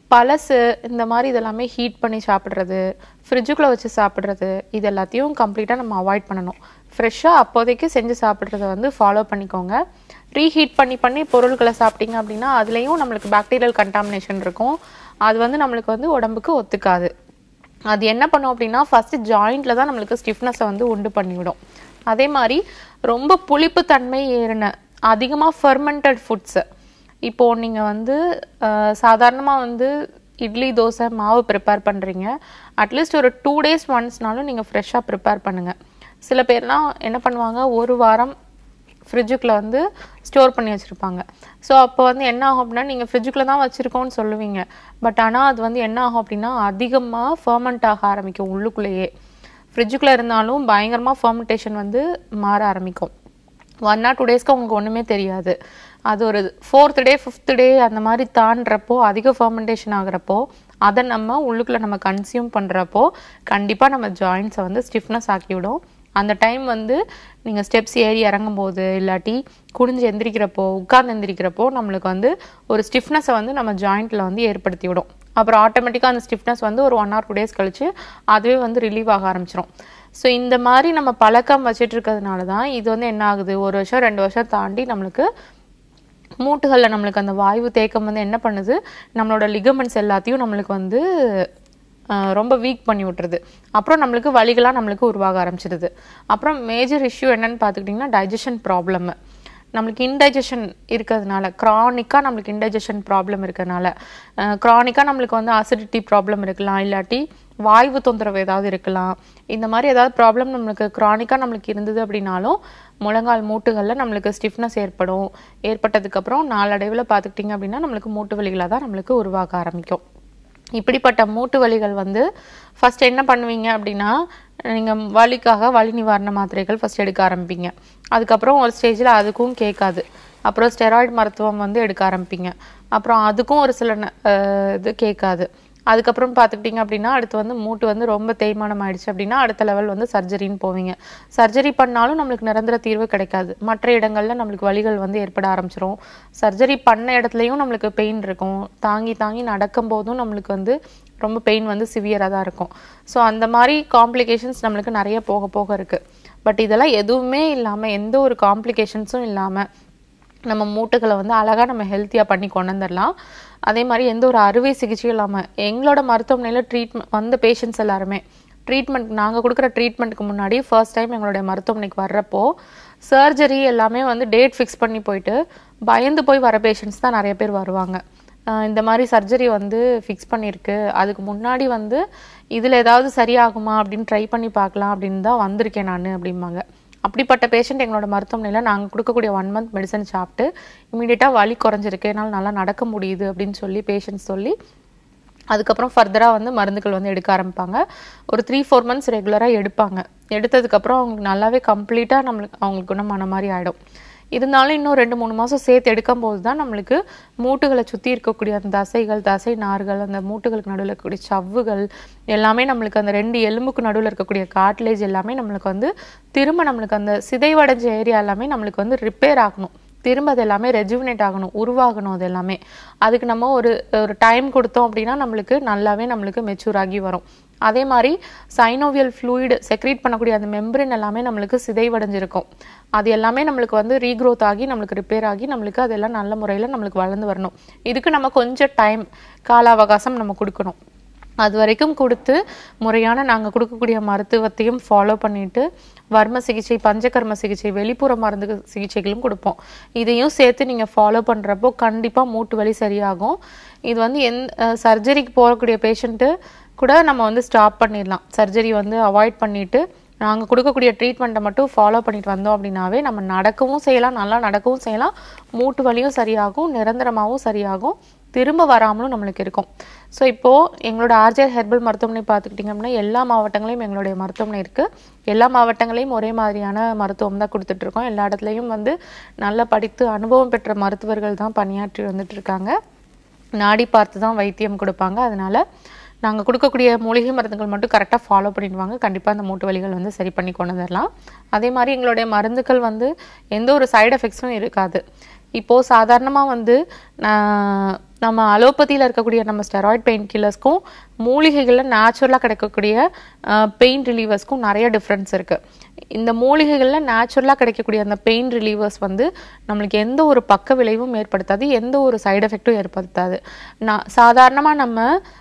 பழசு இந்த மாதிரி இதெல்லாமே ஹீட் பண்ணி சாப்பிட்றது ஃப்ரிட்ஜுக்குள்ளே வச்சு சாப்பிட்றது இது எல்லாத்தையும் கம்ப்ளீட்டாக நம்ம அவாய்ட் பண்ணணும் ஃப்ரெஷ்ஷாக அப்போதைக்கு செஞ்சு சாப்பிட்றத வந்து ஃபாலோ பண்ணிக்கோங்க ரீஹீட் பண்ணி பண்ணி பொருட்களை சாப்பிட்டீங்க அப்படின்னா அதுலேயும் நம்மளுக்கு பாக்டீரியல் கண்டாமினேஷன் இருக்கும் அது வந்து நம்மளுக்கு வந்து உடம்புக்கு ஒத்துக்காது அது என்ன பண்ணும் அப்படின்னா ஃபஸ்ட்டு ஜாயிண்ட்ல தான் நம்மளுக்கு ஸ்டிஃப்னஸை வந்து உண்டு பண்ணிவிடும் அதே மாதிரி ரொம்ப புளிப்பு தன்மை ஏறின அதிகமாக ஃபெர்மெண்டட் ஃபுட்ஸு இப்போது நீங்கள் வந்து சாதாரணமாக வந்து இட்லி தோசை மாவு ப்ரிப்பேர் பண்ணுறீங்க அட்லீஸ்ட் ஒரு டூ டேஸ் ஒன்ஸ்னாலும் நீங்கள் ஃப்ரெஷ்ஷாக ப்ரிப்பேர் பண்ணுங்கள் சில பேர்லாம் என்ன பண்ணுவாங்க ஒரு வாரம் ஃப்ரிட்ஜுக்குள்ளே வந்து ஸ்டோர் பண்ணி வச்சுருப்பாங்க ஸோ அப்போ வந்து என்ன ஆகும் அப்படின்னா நீங்கள் ஃப்ரிட்ஜுக்குள்ளே தான் வச்சுருக்கோன்னு சொல்லுவீங்க பட் ஆனால் அது வந்து என்ன ஆகும் அப்படின்னா அதிகமாக ஃபர்மெண்ட் ஆக ஆரம்பிக்கும் உள்ளுக்குள்ளேயே ஃப்ரிட்ஜுக்குள்ளே இருந்தாலும் பயங்கரமாக ஃபர்மெண்டேஷன் வந்து மாற ஆரம்பிக்கும் ஒன் ஆர் டூ டேஸ்க்கு உங்களுக்கு ஒன்றுமே தெரியாது அது ஒரு ஃபோர்த் டே ஃபிஃப்த் டே அந்த மாதிரி தாண்டுறப்போ அதிக ஃபர்மெண்டேஷன் ஆகுறப்போ அதை நம்ம உள்ளுக்குள்ளே நம்ம கன்சியூம் பண்ணுறப்போ கண்டிப்பாக நம்ம ஜாயின்ஸை வந்து ஸ்டிஃப்னஸ் ஆக்கிவிடும் அந்த டைம் வந்து நீங்கள் ஸ்டெப்ஸ் ஏறி இறங்கும்போது இல்லாட்டி குனிஞ்சு எந்திரிக்கிறப்போ உட்கார்ந்து எந்திரிக்கிறப்போ நம்மளுக்கு வந்து ஒரு ஸ்டிஃப்னஸை வந்து நம்ம ஜாயிண்ட்டில் வந்து ஏற்படுத்தி விடும் அப்புறம் ஆட்டோமேட்டிக்காக அந்த ஸ்டிஃப்னஸ் வந்து ஒரு ஒன் ஆர் டூ டேஸ் கழிச்சு அதுவே வந்து ரிலீவ் ஆக ஆரம்பிச்சிடும் ஸோ இந்த மாதிரி நம்ம பழக்கம் வச்சுட்டு இருக்கிறதுனால தான் இது வந்து என்ன ஆகுது ஒரு வருஷம் ரெண்டு வருஷம் தாண்டி நம்மளுக்கு மூட்டுகளில் நம்மளுக்கு அந்த வாயு தேக்கம் வந்து என்ன பண்ணுது நம்மளோட லிகமெண்ட்ஸ் எல்லாத்தையும் நம்மளுக்கு வந்து ஆஹ், ரொம்ப வீக் பண்ணி விட்டுருது அப்புறம் நம்மளுக்கு வலிகளாக நம்மளுக்கு உருவாக ஆரம்பிச்சிடுது அப்புறம் மேஜர் இஷ்யூ என்னன்னு பார்த்துக்கிட்டிங்கன்னா டைஜஷன் ப்ராப்ளம் நம்மளுக்கு இன்டைஜஷன் இருக்கிறதுனால க்ரானிக்காக நம்மளுக்கு இன்டைஜஷன் ப்ராப்ளம் இருக்கிறதுனால க்ரானிக்காக நம்மளுக்கு வந்து அசிடிட்டி ப்ராப்ளம் இருக்கலாம் இல்லாட்டி வாய்வு தொந்தரவு ஏதாவது இருக்கலாம் இந்த மாதிரி ஏதாவது ப்ராப்ளம் நம்மளுக்கு க்ரானிக்காக நம்மளுக்கு இருந்தது அப்படின்னாலும் முழங்கால் மூட்டுகளில் நம்மளுக்கு ஸ்டிஃப்னஸ் ஏற்படும் ஏற்பட்டதுக்கப்புறம் நாளடைவில் பார்த்துக்கிட்டிங்க அப்படின்னா நம்மளுக்கு மூட்டு வலிகளாக தான் நம்மளுக்கு உருவாக ஆரம்பிக்கும் இப்படிப்பட்ட மூட்டு வலிகள் வந்து ஃபர்ஸ்ட் என்ன பண்ணுவீங்க அப்படின்னா நீங்கள் வலிக்காக வலி நிவாரண மாத்திரைகள் ஃபர்ஸ்ட் எடுக்க ஆரம்பிப்பீங்க அதுக்கப்புறம் ஒரு ஸ்டேஜில் அதுக்கும் கேட்காது அப்புறம் ஸ்டெராய்டு மருத்துவம் வந்து எடுக்க ஆரம்பிப்பீங்க அப்புறம் அதுக்கும் ஒரு சில ந- அஹ் இது கேட்காது அதுக்கப்புறம் பார்த்துக்கிட்டிங்க அப்படின்னா அடுத்து வந்து மூட்டு வந்து ரொம்ப தேய்மானம் ஆயிடுச்சு அப்படின்னா அடுத்த லெவல் வந்து சர்ஜரின்னு போவீங்க சர்ஜரி பண்ணாலும் நம்மளுக்கு நிரந்தர தீர்வு கிடைக்காது மற்ற இடங்கள்ல நம்மளுக்கு வலிகள் வந்து ஏற்பட ஆரம்பிச்சிரும் சர்ஜரி பண்ண இடத்துலையும் நம்மளுக்கு பெயின் இருக்கும் தாங்கி தாங்கி நடக்கும் போதும் நம்மளுக்கு வந்து ரொம்ப பெயின் வந்து சிவியராக தான் இருக்கும் ஸோ அந்த மாதிரி காம்ப்ளிகேஷன்ஸ் நம்மளுக்கு நிறைய போக போக இருக்குது பட் இதெல்லாம் எதுவுமே இல்லாமல் எந்த ஒரு காம்ப்ளிகேஷன்ஸும் இல்லாமல் நம்ம மூட்டுகளை வந்து அழகாக நம்ம ஹெல்த்தியாக பண்ணி கொண்டு வந்துடலாம் அதே மாதிரி எந்த ஒரு அறுவை சிகிச்சையும் இல்லாமல் எங்களோட மருத்துவமனையில் ட்ரீட்மெண்ட் வந்த பேஷண்ட்ஸ் எல்லாருமே ட்ரீட்மெண்ட் நாங்கள் கொடுக்குற ட்ரீட்மெண்ட்டுக்கு முன்னாடி ஃபர்ஸ்ட் டைம் எங்களுடைய மருத்துவமனைக்கு வர்றப்போ சர்ஜரி எல்லாமே வந்து டேட் ஃபிக்ஸ் பண்ணி போயிட்டு பயந்து போய் வர பேஷண்ட்ஸ் தான் நிறைய பேர் வருவாங்க ஆஹ் இந்த மாதிரி சர்ஜரி வந்து ஃபிக்ஸ் பண்ணியிருக்கு அதுக்கு முன்னாடி வந்து இதில் ஏதாவது சரியாகுமா அப்படின்னு ட்ரை பண்ணி பார்க்கலாம் அப்படின்னு தான் வந்திருக்கேன் நான் அப்படிம்பாங்க அப்படிப்பட்ட பேஷண்ட் எங்களோட மருத்துவமனையில் நாங்கள் கொடுக்கக்கூடிய ஒன் மந்த் மெடிசன் சாப்பிட்டு இமீடியட்டாக வலி குறைஞ்சிருக்கு என்னால் நல்லா நடக்க முடியுது அப்படின்னு சொல்லி பேஷண்ட்ஸ் சொல்லி அதுக்கப்புறம் ஃபர்தராக வந்து மருந்துகள் வந்து எடுக்க ஆரம்பிப்பாங்க ஒரு த்ரீ ஃபோர் மந்த்ஸ் ரெகுலராக எடுப்பாங்க எடுத்ததுக்கப்புறம் அவங்களுக்கு நல்லாவே கம்ப்ளீட்டாக நம்மளுக்கு அவங்களுக்கு குணமான மாதிரி ஆகிடும் இருந்தாலும் இன்னும் ரெண்டு மூணு மாதம் சேர்த்து எடுக்கும்போது தான் நம்மளுக்கு மூட்டுகளை சுற்றி இருக்கக்கூடிய அந்த தசைகள் தசை நார்கள் அந்த மூட்டுகளுக்கு நடுவில் இருக்கக்கூடிய சவ்வுகள் எல்லாமே நம்மளுக்கு அந்த ரெண்டு எலும்புக்கு நடுவில் இருக்கக்கூடிய காட்லேஜ் எல்லாமே நம்மளுக்கு வந்து திரும்ப நம்மளுக்கு அந்த சிதைவடைஞ்ச ஏரியா எல்லாமே நம்மளுக்கு வந்து ரிப்பேர் ஆகணும் திரும்ப அது எல்லாமே ரெஜுவினேட் ஆகணும் உருவாகணும் அது எல்லாமே அதுக்கு நம்ம ஒரு ஒரு டைம் கொடுத்தோம் அப்படின்னா நம்மளுக்கு நல்லாவே நம்மளுக்கு மெச்சூர் ஆகி வரும் அதே மாதிரி சைனோவியல் ஃப்ளூயிட் செக்ரீட் பண்ணக்கூடிய அந்த மெம்பரின் எல்லாமே நம்மளுக்கு சிதைவடைஞ்சிருக்கும் அது எல்லாமே நம்மளுக்கு வந்து ரீக்ரோத் ஆகி நம்மளுக்கு ரிப்பேர் ஆகி நம்மளுக்கு அதெல்லாம் நல்ல முறையில் நம்மளுக்கு வளர்ந்து வரணும் இதுக்கு நம்ம கொஞ்சம் டைம் கால அவகாசம் நம்ம கொடுக்கணும் அது வரைக்கும் கொடுத்து முறையான நாங்கள் கொடுக்கக்கூடிய மருத்துவத்தையும் ஃபாலோ பண்ணிட்டு வர்ம சிகிச்சை பஞ்சகர்ம சிகிச்சை வெளிப்புற மருந்து சிகிச்சைகளும் கொடுப்போம் இதையும் சேர்த்து நீங்கள் ஃபாலோ பண்ணுறப்போ கண்டிப்பாக மூட்டு வலி சரியாகும் இது வந்து எந் சர்ஜரிக்கு போகக்கூடிய பேஷண்ட்டு கூட நம்ம வந்து ஸ்டாப் பண்ணிடலாம் சர்ஜரி வந்து அவாய்ட் பண்ணிட்டு நாங்கள் கொடுக்கக்கூடிய ட்ரீட்மெண்ட்டை மட்டும் ஃபாலோ பண்ணிட்டு வந்தோம் அப்படின்னாவே நம்ம நடக்கவும் செய்யலாம் நல்லா நடக்கவும் செய்யலாம் மூட்டு வலியும் சரியாகும் நிரந்தரமாகவும் சரியாகும் திரும்ப வராமலும் நம்மளுக்கு இருக்கும் ஸோ இப்போது எங்களோட ஆர்ஜர் ஹெர்பல் மருத்துவமனை பார்த்துக்கிட்டிங்க அப்படின்னா எல்லா மாவட்டங்களையும் எங்களுடைய மருத்துவமனை இருக்குது எல்லா மாவட்டங்களையும் ஒரே மாதிரியான மருத்துவம் தான் கொடுத்துட்ருக்கோம் எல்லா இடத்துலையும் வந்து நல்லா படித்து அனுபவம் பெற்ற மருத்துவர்கள் தான் பணியாற்றி வந்துட்டு இருக்காங்க நாடி பார்த்து தான் வைத்தியம் கொடுப்பாங்க அதனால நாங்கள் கொடுக்கக்கூடிய மூலிகை மருந்துகள் மட்டும் கரெக்டாக ஃபாலோ பண்ணிடுவாங்க கண்டிப்பாக அந்த மூட்டு வலிகள் வந்து சரி பண்ணி கொண்டு வந்துடலாம் அதே மாதிரி எங்களுடைய மருந்துகள் வந்து எந்த ஒரு சைடு எஃபெக்ட்ஸும் இருக்காது இப்போது சாதாரணமாக வந்து நான் நம்ம அலோபதியில் இருக்கக்கூடிய நம்ம ஸ்டெராய்ட் பெயின் கில்லர்ஸ்க்கும் மூலிகைகளில் நேச்சுரலாக கிடைக்கக்கூடிய பெயின் ரிலீவர்ஸ்க்கும் நிறைய டிஃப்ரென்ஸ் இருக்குது இந்த மூலிகைகளில் நேச்சுரலாக கிடைக்கக்கூடிய அந்த பெயின் ரிலீவர்ஸ் வந்து நம்மளுக்கு எந்த ஒரு பக்க விளைவும் ஏற்படுத்தாது எந்த ஒரு சைடு எஃபெக்ட்டும் ஏற்படுத்தாது நான் சாதாரணமாக நம்ம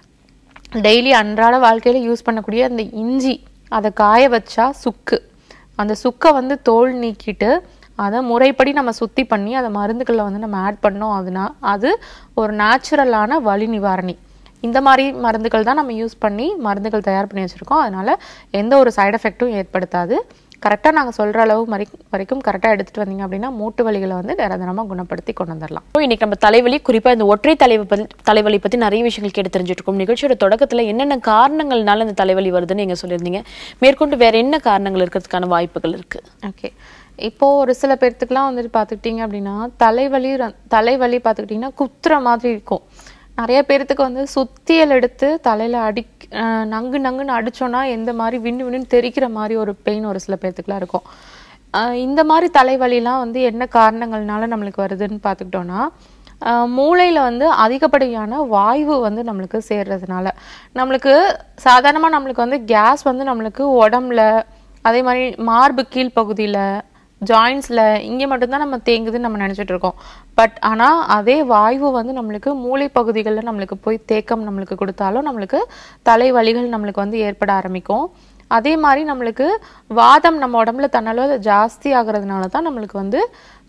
டெய்லி அன்றாட வாழ்க்கையில் யூஸ் பண்ணக்கூடிய அந்த இஞ்சி அதை காய வச்சா சுக்கு அந்த சுக்கை வந்து தோல் நீக்கிட்டு அதை முறைப்படி நம்ம சுத்தி பண்ணி அதை மருந்துகளில் வந்து நம்ம ஆட் பண்ணோம் அதுனா அது ஒரு நேச்சுரலான வலி நிவாரணி இந்த மாதிரி மருந்துகள் தான் நம்ம யூஸ் பண்ணி மருந்துகள் தயார் பண்ணி வச்சுருக்கோம் அதனால எந்த ஒரு சைடு எஃபெக்ட்டும் ஏற்படுத்தாது கரெக்டாக நாங்கள் சொல்கிற அளவு வரை வரைக்கும் கரெக்டாக எடுத்துகிட்டு வந்தீங்க அப்படின்னா மூட்டு வலிகளை வந்து நிரந்தரமாக குணப்படுத்தி கொண்டு வந்துடலாம் இப்போ இன்னைக்கு நம்ம தலைவலி குறிப்பா இந்த ஒற்றை தலைவலி பத்தி தலைவலி பத்தி நிறைய விஷயங்கள் கேட்டு தெரிஞ்சுட்டு இருக்கோம் நிகழ்ச்சியோட தொடக்கத்துல என்னென்ன காரணங்கள்னால இந்த தலைவலி வருதுன்னு நீங்க சொல்லியிருந்தீங்க மேற்கொண்டு வேற என்ன காரணங்கள் இருக்கிறதுக்கான வாய்ப்புகள் இருக்கு ஓகே இப்போ ஒரு சில பேர்த்துக்குலாம் வந்துட்டு பார்த்துக்கிட்டிங்க அப்படின்னா தலைவலி ர- தலைவலி பார்த்துக்கிட்டிங்கன்னா குத்துற மாதிரி இருக்கும் நிறைய பேர்த்துக்கு வந்து சுத்தியல் எடுத்து தலையில அடி அஹ் நங்கு நங்குன்னு அடிச்சோன்னா எந்த மாதிரி விண்ணு விண்ணுன்னு தெரிக்கிற மாதிரி ஒரு பெயின் ஒரு சில பேர்த்துக்குலாம் இருக்கும் அஹ் இந்த மாதிரி தலைவலிலாம் வந்து என்ன காரணங்கள்னால நம்மளுக்கு வருதுன்னு பார்த்துக்கிட்டோன்னா ஆஹ் மூளையில வந்து அதிகப்படியான வாய்வு வந்து நம்மளுக்கு சேர்றதுனால நம்மளுக்கு சாதாரணமா நம்மளுக்கு வந்து கேஸ் வந்து நம்மளுக்கு உடம்புல அதே மாதிரி மார்பு கீழ்ப்பகுதியில ஜாயின்ஸ்ல இங்க மட்டும்தான் நம்ம தேங்குதுன்னு நம்ம நினைச்சிட்டு இருக்கோம் பட் ஆனா அதே வாய்வு வந்து நம்மளுக்கு மூளை பகுதிகளில் நம்மளுக்கு போய் தேக்கம் நம்மளுக்கு கொடுத்தாலும் நம்மளுக்கு தலைவலிகள் நம்மளுக்கு வந்து ஏற்பட ஆரம்பிக்கும் அதே மாதிரி நம்மளுக்கு வாதம் நம்ம உடம்புல தன்னால ஜாஸ்தி ஆகுறதுனால தான் நம்மளுக்கு வந்து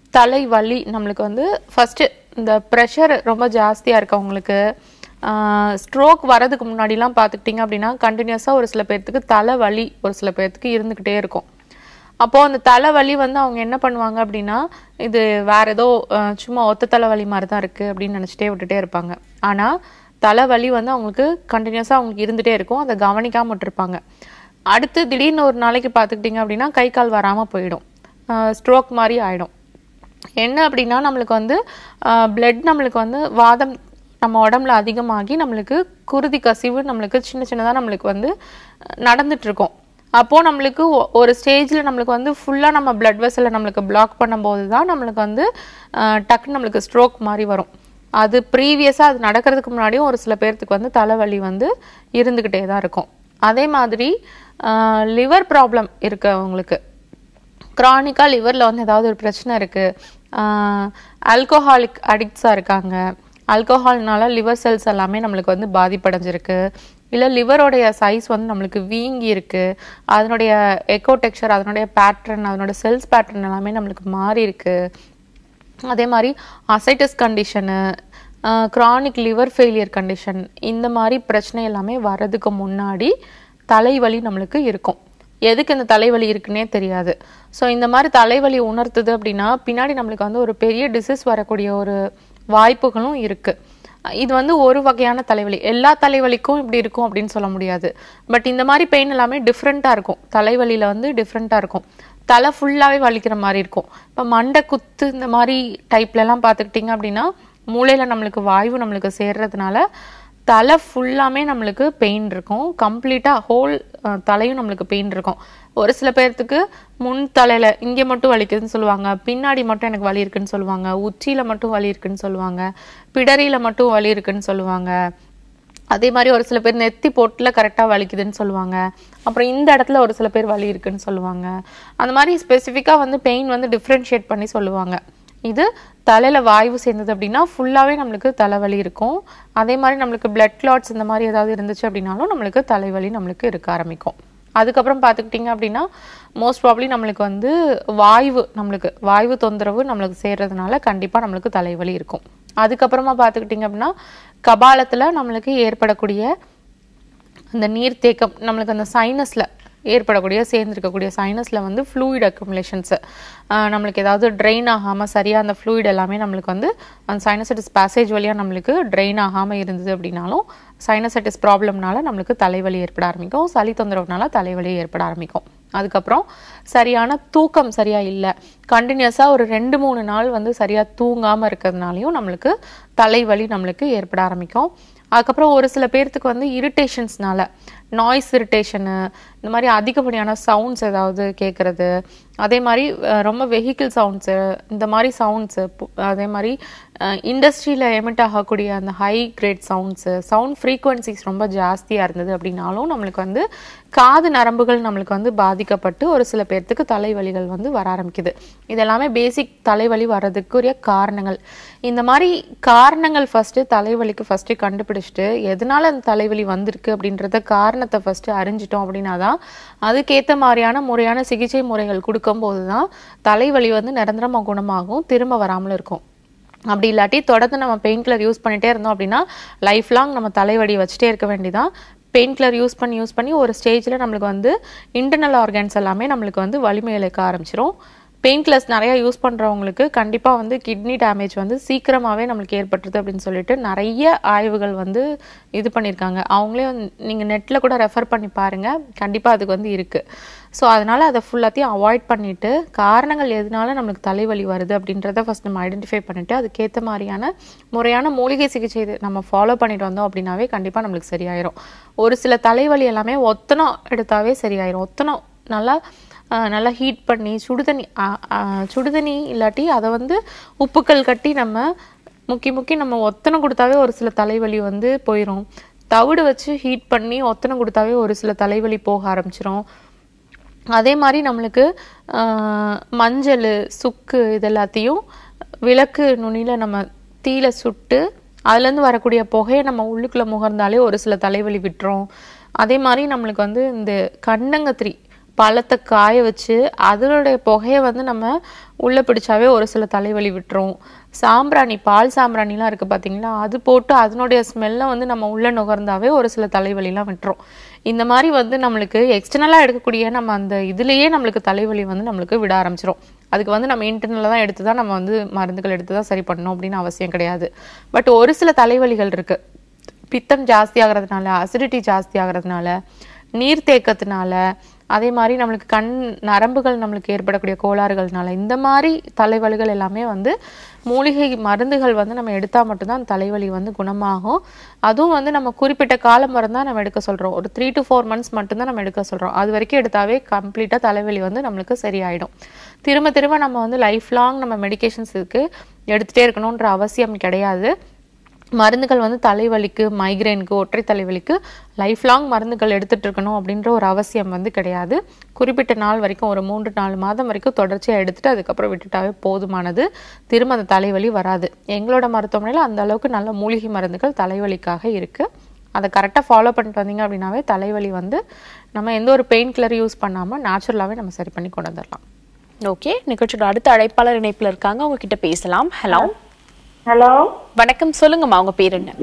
தலைவலி நம்மளுக்கு வந்து ஃபர்ஸ்ட் இந்த ப்ரெஷர் ரொம்ப ஜாஸ்தியா இருக்கவங்களுக்கு ஸ்ட்ரோக் வரதுக்கு முன்னாடிலாம் பார்த்துக்கிட்டிங்க அப்படின்னா கண்டினியூஸாக ஒரு சில பேர்த்துக்கு தலைவலி ஒரு சில பேர்த்துக்கு இருந்துக்கிட்டே இருக்கும் அப்போ அந்த தலைவலி வந்து அவங்க என்ன பண்ணுவாங்க அப்படின்னா இது வேற ஏதோ அஹ், சும்மா ஒத்த தலைவலி மாதிரி தான் இருக்கு அப்படின்னு நினைச்சிட்டே விட்டுட்டே இருப்பாங்க ஆனா தலைவலி வந்து அவங்களுக்கு கண்டினியூஸாக அவங்களுக்கு இருந்துட்டே இருக்கும் அதை கவனிக்காம விட்டுருப்பாங்க அடுத்து திடீர்னு ஒரு நாளைக்கு பார்த்துக்கிட்டிங்க அப்படின்னா கை கால் வராம போயிடும் ஸ்ட்ரோக் மாதிரி ஆயிடும் என்ன அப்படின்னா நம்மளுக்கு வந்து பிளட் நம்மளுக்கு வந்து வாதம் நம்ம உடம்புல அதிகமாகி நம்மளுக்கு குருதி கசிவு நம்மளுக்கு சின்ன சின்னதா நம்மளுக்கு வந்து அஹ், நடந்துட்டு இருக்கும் அப்போ நம்மளுக்கு ஒ- ஒரு ஸ்டேஜ்ல நம்மளுக்கு வந்து ஃபுல்லா நம்ம பிளட் வெசலை நம்மளுக்கு பிளாக் பண்ணும்போது தான் நம்மளுக்கு வந்து அஹ், டக்குன்னு நம்மளுக்கு ஸ்ட்ரோக் மாதிரி வரும் அது ப்ரீவியஸாக அது நடக்கிறதுக்கு முன்னாடியும் ஒரு சில பேர்த்துக்கு வந்து தலைவலி வந்து இருந்துக்கிட்டே தான் இருக்கும் அதே மாதிரி லிவர் ப்ராப்ளம் இருக்கு அவங்களுக்கு க்ரானிக்காக லிவரில் வந்து ஏதாவது ஒரு பிரச்சனை இருக்குது ஆல்கோஹாலிக் அடிக்ட்ஸாக இருக்காங்க ஆல்கோஹால்னால லிவர் செல்ஸ் எல்லாமே நம்மளுக்கு வந்து பாதிப்படைஞ்சிருக்கு இல்லை லிவரோடைய சைஸ் வந்து நம்மளுக்கு வீங்கி இருக்கு அதனுடைய எக்கோ டெக்ஸ்சர் அதனுடைய பேட்டர்ன் அதனுடைய செல்ஸ் பேட்டர்ன் எல்லாமே நம்மளுக்கு மாறி இருக்கு அதே மாதிரி ascites condition chronic liver failure condition இந்த மாதிரி பிரச்சனை எல்லாமே வர்றதுக்கு முன்னாடி தலைவலி நம்மளுக்கு இருக்கும் எதுக்கு இந்த தலைவலி இருக்குன்னே தெரியாது ஸோ இந்த மாதிரி தலைவலி உணர்த்துது அப்படின்னா பின்னாடி நம்மளுக்கு வந்து ஒரு பெரிய டிசீஸ் வரக்கூடிய ஒரு வாய்ப்புகளும் இருக்கு இது வந்து ஒரு வகையான தலைவலி எல்லா தலைவலிக்கும் இப்படி இருக்கும் அப்படின்னு சொல்ல முடியாது பட் இந்த மாதிரி பெயின் எல்லாமே டிஃப்ரெண்ட்டாக இருக்கும் தலைவலியில வந்து டிஃப்ரெண்ட்டாக இருக்கும் தலை ஃபுல்லாகவே வலிக்கிற மாதிரி இருக்கும் இப்போ மண்டை குத்து இந்த மாதிரி டைப்ல எல்லாம் பார்த்துக்கிட்டிங்க அப்படின்னா மூளையில நம்மளுக்கு வாய்வு நம்மளுக்கு சேர்றதுனால தலை ஃபுல்லாமே நம்மளுக்கு பெயின் இருக்கும் கம்ப்ளீட்டாக ஹோல் தலையும் நம்மளுக்கு பெயின் இருக்கும் ஒரு சில பேர்த்துக்கு முன் தலையில இங்கே மட்டும் வலிக்குதுன்னு சொல்லுவாங்க பின்னாடி மட்டும் எனக்கு வலி இருக்குன்னு சொல்லுவாங்க உச்சியில மட்டும் வலி இருக்குன்னு சொல்லுவாங்க பிடரியில மட்டும் வலி இருக்குன்னு சொல்லுவாங்க அதே மாதிரி ஒரு சில பேர் நெத்தி பொட்டில் கரெக்டாக வலிக்குதுன்னு சொல்லுவாங்க அப்புறம் இந்த இடத்துல ஒரு சில பேர் வலி இருக்குன்னு சொல்லுவாங்க அந்த மாதிரி ஸ்பெசிஃபிக்காக வந்து பெயின் வந்து டிஃப்ரென்ஷியேட் பண்ணி சொல்லுவாங்க இது தலையில வாய்வு சேர்ந்தது அப்படின்னா ஃபுல்லாகவே நம்மளுக்கு தலைவலி இருக்கும் அதே மாதிரி நம்மளுக்கு பிளட் கிளாட்ஸ் இந்த மாதிரி ஏதாவது இருந்துச்சு அப்படின்னாலும் நம்மளுக்கு தலைவலி நம்மளுக்கு இருக்க ஆரம்பிக்கும் அதுக்கப்புறம் பார்த்துக்கிட்டிங்க அப்படின்னா மோஸ்ட் ப்ராப்ளி நம்மளுக்கு வந்து வாய்வு நம்மளுக்கு வாய்வு தொந்தரவு நம்மளுக்கு சேர்றதுனால கண்டிப்பாக நம்மளுக்கு தலைவலி இருக்கும் அதுக்கப்புறமா பார்த்துக்கிட்டிங்க அப்படின்னா கபாலத்தில் நம்மளுக்கு ஏற்படக்கூடிய அந்த நீர்த்தேக்கம் நம்மளுக்கு அந்த சைனஸ்ல ஏற்படக்கூடிய சேர்ந்துருக்கக்கூடிய சைனஸ்ல வந்து ஃப்ளூயிட் அக்குமுலேஷன்ஸ் நம்மளுக்கு ஏதாவது ட்ரெயின் ஆகாமல் சரியாக அந்த ஃப்ளூயிட் எல்லாமே நம்மளுக்கு வந்து அந்த சைனசைட்டிஸ் பேசேஜ் வழியாக நம்மளுக்கு ட்ரெயின் ஆகாமல் இருந்தது அப்படின்னாலும் சைனசைட்டிஸ் ப்ராப்ளம்னால நம்மளுக்கு தலைவலி ஏற்பட ஆரம்பிக்கும் சளி தொந்தரவுனால தலைவலி ஏற்பட ஆரம்பிக்கும் அதுக்கப்புறம் சரியான தூக்கம் சரியா இல்லை கண்டினியூஸாக ஒரு ரெண்டு மூணு நாள் வந்து சரியா தூங்காமல் இருக்கிறதுனாலையும் நம்மளுக்கு தலைவலி நம்மளுக்கு ஏற்பட ஆரம்பிக்கும் அதுக்கப்புறம் ஒரு சில பேர்த்துக்கு வந்து இரிட்டேஷன்ஸ்னால நாய்ஸ் இரிட்டேஷனு இந்த மாதிரி அதிகப்படியான சவுண்ட்ஸ் ஏதாவது கேட்குறது அதே மாதிரி அஹ், ரொம்ப வெஹிக்கிள் சவுண்ட்ஸு இந்த மாதிரி சவுண்ட்ஸு அதே மாதிரி இண்டஸ்ட்ரியில் எமிட் ஆகக்கூடிய அந்த high grade sounds sound frequencies ரொம்ப ஜாஸ்தியாக இருந்தது அப்படின்னாலும் நம்மளுக்கு வந்து காது நரம்புகள் நம்மளுக்கு வந்து பாதிக்கப்பட்டு ஒரு சில பேர்த்துக்கு தலைவலிகள் வந்து வர ஆரம்பிக்குது இதெல்லாமே பேசிக் தலைவலி வர்றதுக்குரிய காரணங்கள் இந்த மாதிரி காரணங்கள் ஃபஸ்ட்டு தலைவலிக்கு ஃபஸ்ட்டு கண்டுபிடிச்சிட்டு எதனால அந்த தலைவலி வந்திருக்கு அப்படின்றத காரணத்தை ஃபஸ்ட்டு அறிஞ்சிட்டோம் அப்படின்னா தான் அதுக்கேற்ற மாதிரியான முறையான சிகிச்சை முறைகள் கொடுக்கும்போது தான் தலைவலி வந்து நிரந்தரமாக குணமாகும் திரும்ப வராமல் இருக்கும் அப்படி இல்லாட்டி தொடர்ந்து நம்ம பெயின் கில்லர் யூஸ் பண்ணிட்டே இருந்தோம் அப்படின்னா லைஃப் லாங் நம்ம தலைவலி வச்சுட்டே இருக்க வேண்டியதான் பெயின் கில்லர் யூஸ் பண்ணி யூஸ் பண்ணி ஒரு ஸ்டேஜில் நம்மளுக்கு வந்து இன்டர்னல் ஆர்கன்ஸ் எல்லாமே நம்மளுக்கு வந்து வலிமை இழக்க ஆரம்பிச்சிரும் பெயின் கில்லர்ஸ் நிறைய யூஸ் பண்ணுறவங்களுக்கு கண்டிப்பாக வந்து கிட்னி டேமேஜ் வந்து சீக்கிரமாகவே நம்மளுக்கு ஏற்பட்டுருது அப்படின்னு சொல்லிட்டு நிறைய ஆய்வுகள் வந்து இது பண்ணியிருக்காங்க அவங்களே நீங்கள் நெட்டில் கூட ரெஃபர் பண்ணி பாருங்கள் கண்டிப்பாக அதுக்கு வந்து இருக்குது ஸோ அதனால் அதை ஃபுல்லாத்தையும் அவாய்ட் பண்ணிவிட்டு காரணங்கள் எதனால நம்மளுக்கு தலைவலி வருது அப்படின்றத ஃபஸ்ட் நம்ம ஐடென்டிஃபை பண்ணிவிட்டு அதுக்கேற்ற மாதிரியான முறையான மூலிகை சிகிச்சை இது நம்ம ஃபாலோ பண்ணிட்டு வந்தோம் அப்படின்னாவே கண்டிப்பாக நம்மளுக்கு சரியாயிரும் ஒரு சில தலைவலி எல்லாமே ஒத்தனம் எடுத்தாவே சரியாயிரும் ஒத்தனம் நல்லா ஆஹ், நல்லா ஹீட் பண்ணி சுடுதண்ணி ஆஹ், ஆஹ், சுடுதண்ணி இல்லாட்டி அதை வந்து உப்புக்கள் கட்டி நம்ம முக்கி முக்கி நம்ம ஒத்தனம் கொடுத்தாவே ஒரு சில தலைவலி வந்து போயிடும் தவிடு வச்சு ஹீட் பண்ணி ஒத்தனம் கொடுத்தாவே ஒரு சில தலைவலி போக ஆரம்பிச்சிரும் அதே மாதிரி நம்மளுக்கு ஆஹ், மஞ்சள் சுக்கு இது எல்லாத்தையும் விளக்கு நுனியில் நம்ம தீயில சுட்டு அதுலேருந்து வரக்கூடிய புகையை நம்ம உள்ளுக்குள்ளே முகர்ந்தாலே ஒரு சில தலைவலி விட்டுரும் அதே மாதிரி நம்மளுக்கு வந்து இந்த கண்டங்கத்திரி பழத்தை காய வச்சு அதனுடைய புகையை வந்து நம்ம உள்ளே பிடிச்சாவே ஒரு சில தலைவலி விட்டுரும் சாம்பிராணி பால் சாம்பிராணிலாம் இருக்குது பார்த்தீங்களா அது போட்டு அதனுடைய ஸ்மெல்லை வந்து நம்ம உள்ளே நுகர்ந்தாவே ஒரு சில தலைவலிலாம் விட்டுரும் இந்த மாதிரி வந்து நம்மளுக்கு எக்ஸ்டர்னலாக எடுக்கக்கூடிய நம்ம அந்த இதுலேயே நம்மளுக்கு தலைவலி வந்து நம்மளுக்கு விட ஆரம்பிச்சிரும் அதுக்கு வந்து நம்ம இன்டர்னலாக தான் எடுத்து தான் நம்ம வந்து மருந்துகள் எடுத்து தான் சரி பண்ணணும் அப்படின்னு அவசியம் கிடையாது பட் ஒரு சில தலைவலிகள் இருக்குது பித்தம் ஜாஸ்தி ஆகிறதுனால அசிடிட்டி ஜாஸ்தி ஆகிறதுனால நீர்த்தேக்கத்தினால அதே மாதிரி நம்மளுக்கு கண் நரம்புகள் நம்மளுக்கு ஏற்படக்கூடிய கோளாறுகள்னால இந்த மாதிரி தலைவலிகள் எல்லாமே வந்து மூலிகை மருந்துகள் வந்து நம்ம எடுத்தால் மட்டும்தான் அந்த தலைவலி வந்து குணமாகும் அதுவும் வந்து நம்ம குறிப்பிட்ட காலம் வரை தான் நம்ம எடுக்க சொல்கிறோம் ஒரு த்ரீ டு ஃபோர் மந்த்ஸ் மட்டும்தான் நம்ம எடுக்க சொல்கிறோம் அது வரைக்கும் எடுத்தாவே கம்ப்ளீட்டாக தலைவலி வந்து நம்மளுக்கு சரியாயிடும் திரும்ப திரும்ப நம்ம வந்து லைஃப் லாங் நம்ம மெடிகேஷன்ஸ் இருக்கு எடுத்துகிட்டே இருக்கணுன்ற அவசியம் கிடையாது மருந்துகள் வந்து தலைவலிக்கு மைக்ரைனுக்கு ஒற்றை தலைவலிக்கு லைஃப் லாங் மருந்துகள் எடுத்துட்டு இருக்கணும் அப்படின்ற ஒரு அவசியம் வந்து கிடையாது குறிப்பிட்ட நாள் வரைக்கும் ஒரு மூன்று நாலு மாதம் வரைக்கும் தொடர்ச்சியாக எடுத்துட்டு அதுக்கப்புறம் விட்டுட்டாவே போதுமானது திரும்ப அந்த தலைவலி வராது எங்களோட மருத்துவமனையில் அந்த அளவுக்கு நல்ல மூலிகை மருந்துகள் தலைவலிக்காக இருக்குது அதை கரெக்டாக ஃபாலோ பண்ணிட்டு வந்தீங்க அப்படின்னாவே தலைவலி வந்து நம்ம எந்த ஒரு பெயின் கில்லர் யூஸ் பண்ணாமல் நேச்சுரலாகவே நம்ம சரி பண்ணி கொண்டு வந்துடலாம் ஓகே நிகழ்ச்சியோட அடுத்த அழைப்பாளர் இணைப்புல இருக்காங்க அவங்க கிட்ட பேசலாம் ஹலோ ஹலோ வணக்கம் சொல்லுங்கம்மா உங்க பேர் என்ன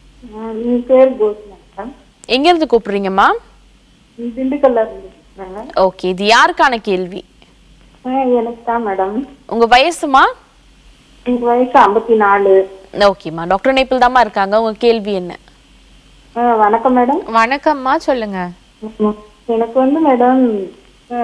என் பேர் கோஸ்னா எங்க இருந்து கூப்பிடுறீங்கம்மா திண்டுக்கல்ல இருந்து பேசுறேங்க. ஓகே இது யாருக்கான கேள்வி ஆ, எனக்கு தான் மேடம் உங்க வயசுமா எனக்கு வயசு ஐம்பத்தி நாலு ஓகேம்மா டாக்டர் இணைப்பில் தாம்மா இருக்காங்க உங்க கேள்வி என்ன ஆ, வணக்கம் மேடம் வணக்கம்மா சொல்லுங்க ம். எனக்கு வந்து மேடம் ஆ,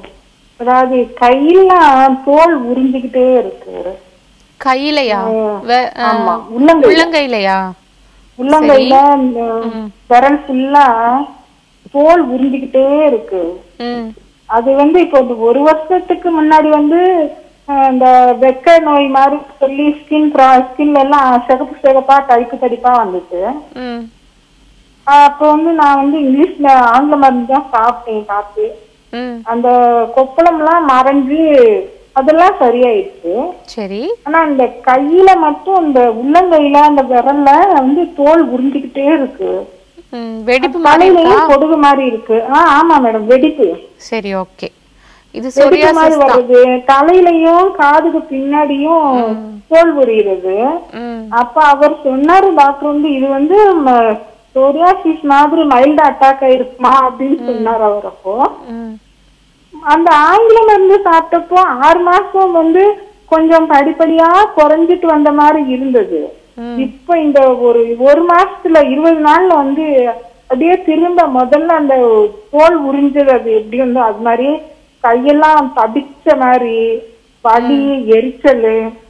அதாவது கையெல்லாம் தோல் உறிஞ்சிக்கிட்டே இருக்கு கையிலையா வே- ஆ, ஆமா உள்ளங்கை உள்ளங்கையிலையா உள்ளங்கையில இந்த விரல் ஃபுல்லா தோல் உறிஞ்சிக்கிட்டே இருக்கு ம் அது வந்து இப்போ இந்த ஒரு வருஷத்துக்கு முன்னாடி வந்து அஹ், இந்த வெக்க நோய் மாதிரி சொல்லி ஸ்கின் ஸ்கின்ல எல்லாம் சிகப்பு சிகப்பா தடிப்பு தடிப்பா வந்துச்சு ம் அஹ், அப்போ வந்து நான் வந்து இங்கிலீஷ்ல ஆங்கில மருந்து தான் சாப்பிட்டேன் பார்த்து ம் அந்த கொப்பளம்லாம் மறைஞ்சு அதெல்லாம் சரியாயிடுச்சு சரி ஆனா இந்த கையில மட்டும் இந்த உள்ளங்கையில அந்த விரல்ல வந்து தோல் உறிஞ்சிக்கிட்டே இருக்கு ம் வெடிப்பு மாதிரி இருக்கா தலையிலயும் பொடுகு மாதிரி இருக்கு ஆஹ் ஆமா மேடம் வெடிப்பு சரி ஓகே இது வெடிப்பு மாதிரி சொரியாசிஸ் தான் வருது தலையிலயும் காதுக்கு பின்னாடியும் தோல் உரியுறது ம் அப்ப அவர் சொன்னாரு டாக்டர் வந்து இது வந்து சோரியாசிஸ் மாதிரி மைல்டு அட்டாக் ஆயிருக்குமா அப்படின்னு சொன்னார் அவர் அப்போ ம் அந்த ஆங்கில மருந்து சாப்பிட்டப்போ ஆறு மாசம் வந்து கொஞ்சம் படிப்படியா குறைஞ்சிட்டு வந்த மாதிரி இருந்தது இப்ப இந்த ஒரு ஒரு மாசத்துல இருபது நாள்ல வந்து அப்படியே திரும்ப முதல்ல அந்த தோல் உறிஞ்சது அது எப்படி இருந்தோ அது மாதிரி கையெல்லாம் தடிச்ச மாதிரி வலி எரிச்சல்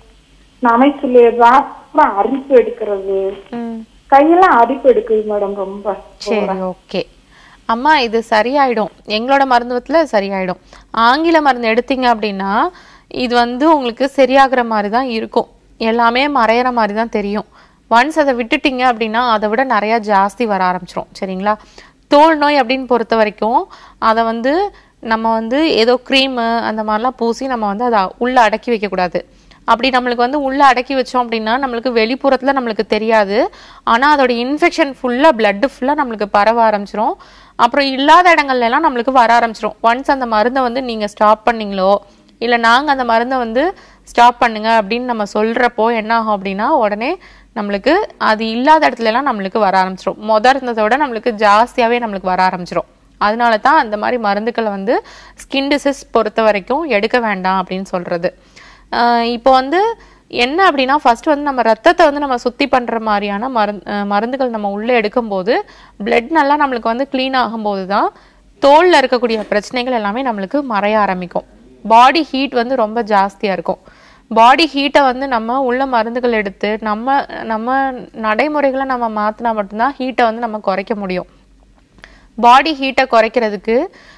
நமைச்சல் அப்புறம் அரிப்பு எடுக்கிறது ம் கையெல்லாம் அரிப்பு எடுக்குது மேடம் ரொம்ப சரி ஓகே அம்மா இது சரியாயிடும் எங்களோட மருந்துவத்தில் சரியாயிடும் ஆங்கில மருந்து எடுத்தீங்க அப்படின்னா இது வந்து உங்களுக்கு சரியாகிற மாதிரி தான் இருக்கும் எல்லாமே மறையிற மாதிரி தான் தெரியும் ஒன்ஸ் அதை விட்டுட்டீங்க அப்படின்னா அதை விட நிறையா ஜாஸ்தி வர ஆரம்பிச்சிரும் சரிங்களா தோல் நோய் அப்படின்னு பொறுத்த வரைக்கும் அதை வந்து நம்ம வந்து ஏதோ க்ரீமு அந்த மாதிரிலாம் பூசி நம்ம வந்து அதை உள்ளே அடக்கி வைக்கக்கூடாது அப்படி நம்மளுக்கு வந்து உள்ளே அடக்கி வச்சோம் அப்படின்னா நம்மளுக்கு வெளிப்புறத்தில் நம்மளுக்கு தெரியாது ஆனால் அதோட இன்ஃபெக்ஷன் ஃபுல்லாக பிளட்டு ஃபுல்லாக நம்மளுக்கு பரவ ஆரம்பிச்சிரும் அப்புறம் இல்லாத இடங்கள்ல எல்லாம் நம்மளுக்கு வர ஆரம்பிச்சிரும் ஒன்ஸ் அந்த மருந்தை வந்து நீங்கள் ஸ்டாப் பண்ணீங்களோ இல்லை நாங்கள் அந்த மருந்தை வந்து ஸ்டாப் பண்ணுங்க அப்படின்னு நம்ம சொல்கிறப்போ என்ன ஆகும் அப்படின்னா உடனே நம்மளுக்கு அது இல்லாத இடத்துல எல்லாம் நம்மளுக்கு வர ஆரம்பிச்சிரும் மொதல் இருந்ததை விட நம்மளுக்கு ஜாஸ்தியாகவே நம்மளுக்கு வர ஆரம்பிச்சிரும் அதனால தான் அந்த மாதிரி மருந்துக்களை வந்து ஸ்கின் டிசீஸ் பொறுத்த வரைக்கும் எடுக்க வேண்டாம் அப்படின்னு சொல்கிறது இப்போ வந்து என்ன அப்படின்னா ஃபர்ஸ்ட் வந்து நம்ம ரத்தத்தை வந்து நம்ம சுத்தி பண்ற மாதிரியான மருந்து அஹ் மருந்துகள் நம்ம உள்ளே எடுக்கும்போது பிளட் நல்லா நம்மளுக்கு வந்து க்ளீன் ஆகும்போது தான் தோல்ல இருக்கக்கூடிய பிரச்சனைகள் எல்லாமே நம்மளுக்கு மறைய ஆரம்பிக்கும் பாடி ஹீட் வந்து ரொம்ப ஜாஸ்தியா இருக்கும் பாடி ஹீட்டை வந்து நம்ம உள்ள மருந்துகள் எடுத்து நம்ம நம்ம நடைமுறைகளை நம்ம மாத்தினா மட்டும்தான் ஹீட்டை வந்து நம்ம குறைக்க முடியும் பாடி ஹீட்டை குறைக்கிறதுக்கு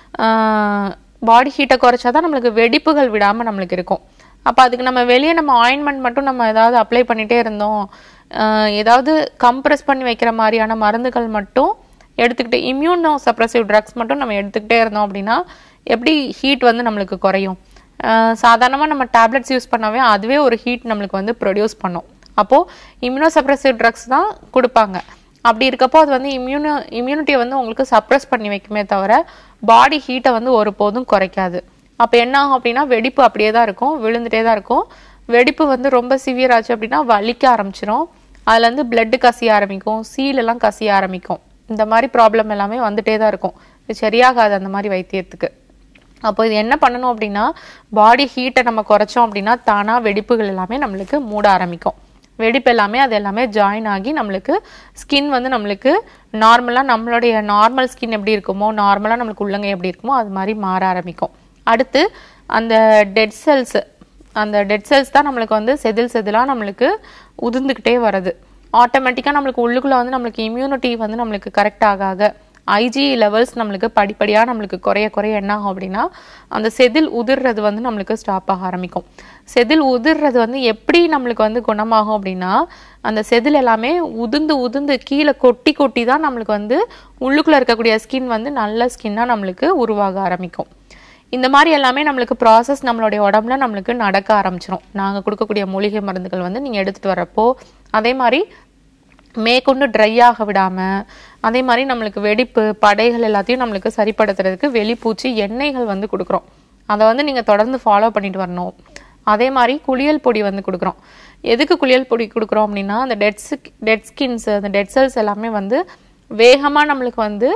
பாடி ஹீட்டை குறைச்சாதான் நம்மளுக்கு வெடிப்புகள் விடாமல் நம்மளுக்கு இருக்கும் அப்போ அதுக்கு நம்ம வெளியே நம்ம ஆயின்மெண்ட் மட்டும் நம்ம ஏதாவது அப்ளை பண்ணிட்டே இருந்தோம் ஆஹ் ஏதாவது கம்ப்ரெஸ் பண்ணி வைக்கிற மாதிரியான மருந்துகள் மட்டும் எடுத்துக்கிட்டு இம்யூனோ சப்ரசிவ் ட்ரக்ஸ் மட்டும் நம்ம எடுத்துக்கிட்டே இருந்தோம் அப்படின்னா எப்படி ஹீட் வந்து நம்மளுக்கு குறையும் சாதாரணமாக நம்ம டேப்லெட்ஸ் யூஸ் பண்ணாவே அதுவே ஒரு ஹீட் நம்மளுக்கு வந்து ப்ரொடியூஸ் பண்ணும் அப்போது இம்யூனோ சப்ரசிவ் ட்ரக்ஸ் தான் கொடுப்பாங்க அப்படி இருக்கப்போ அது வந்து இம்யூனோ இம்யூனிட்டியை வந்து உங்களுக்கு சப்ரஸ் பண்ணி வைக்குமே தவிர பாடி ஹீட்டை வந்து ஒருபோதும் குறைக்காது அப்போ என்ன ஆகும் அப்படின்னா வெடிப்பு அப்படியே தான் இருக்கும் விழுந்துட்டே தான் இருக்கும் வெடிப்பு வந்து ரொம்ப சிவியர் ஆச்சு அப்படின்னா வலிக்க ஆரம்பிச்சிரும் அதுலேருந்து பிளட்டு கசிய ஆரம்பிக்கும் சீலெல்லாம் கசிய ஆரம்பிக்கும் இந்த மாதிரி ப்ராப்ளம் எல்லாமே வந்துட்டே தான் இருக்கும் இது சரியாகாது அந்த மாதிரி வைத்தியத்துக்கு அப்போ இது என்ன பண்ணணும் அப்படின்னா பாடி ஹீட்டை நம்ம குறைச்சோம் அப்படின்னா தானாக வெடிப்புகள் எல்லாமே நம்மளுக்கு மூட ஆரம்பிக்கும் வெடிப்பு எல்லாமே அது எல்லாமே ஜாயின் ஆகி நம்மளுக்கு ஸ்கின் வந்து நம்மளுக்கு நார்மலாக நம்மளுடைய நார்மல் ஸ்கின் எப்படி இருக்குமோ நார்மலாக நம்மளுக்கு உள்ளங்கை எப்படி இருக்குமோ அது மாதிரி மாற ஆரம்பிக்கும் அடுத்து அந்த டெட் செல்ஸ் அந்த டெட் செல்ஸ் தான் நம்மளுக்கு வந்து செதில் செதிலாக நம்மளுக்கு உதிர்ந்துக்கிட்டே வருது ஆட்டோமேட்டிக்காக நம்மளுக்கு உள்ளுக்குள்ளே வந்து நம்மளுக்கு இம்யூனிட்டி வந்து நம்மளுக்கு கரெக்ட் ஆக ஆக ஐஜி லெவல்ஸ் நம்மளுக்கு படிப்படியாக நம்மளுக்கு குறைய குறைய என்ன ஆகும் அப்படின்னா அந்த செதில் உதிர்றது வந்து நம்மளுக்கு ஸ்டாப் ஆக ஆரம்பிக்கும் செதில் உதிர்றது வந்து எப்படி நம்மளுக்கு வந்து குணமாகும் அப்படின்னா அந்த செதில் எல்லாமே உதிர்ந்து உதிர்ந்து கீழே கொட்டி கொட்டி தான் நம்மளுக்கு வந்து உள்ளுக்குள்ளே இருக்கக்கூடிய ஸ்கின் வந்து நல்ல ஸ்கின்னாக நம்மளுக்கு உருவாக ஆரம்பிக்கும் இந்த மாதிரி எல்லாமே நம்மளுக்கு ப்ராசஸ் நம்மளுடைய உடம்புல நம்மளுக்கு நடக்க ஆரம்பிச்சிரும் நாங்கள் கொடுக்கக்கூடிய மூலிகை மருந்துகள் வந்து நீங்கள் எடுத்துகிட்டு வரப்போ அதே மாதிரி மேற்கொண்டு ட்ரை ஆக விடாமல் அதே மாதிரி நம்மளுக்கு வெடிப்பு படைகள் எல்லாத்தையும் நம்மளுக்கு சரிப்படுத்துறதுக்கு வெளிப்பூச்சி எண்ணெய்கள் வந்து கொடுக்குறோம் அதை வந்து நீங்கள் தொடர்ந்து ஃபாலோ பண்ணிட்டு வரணும் அதே மாதிரி குளியல் பொடி வந்து கொடுக்குறோம் எதுக்கு குளியல் பொடி கொடுக்குறோம் அப்படின்னா அந்த டெட் டெட் ஸ்கின்ஸ் அந்த டெட் செல்ஸ் எல்லாமே வந்து வேகமாக நம்மளுக்கு வந்து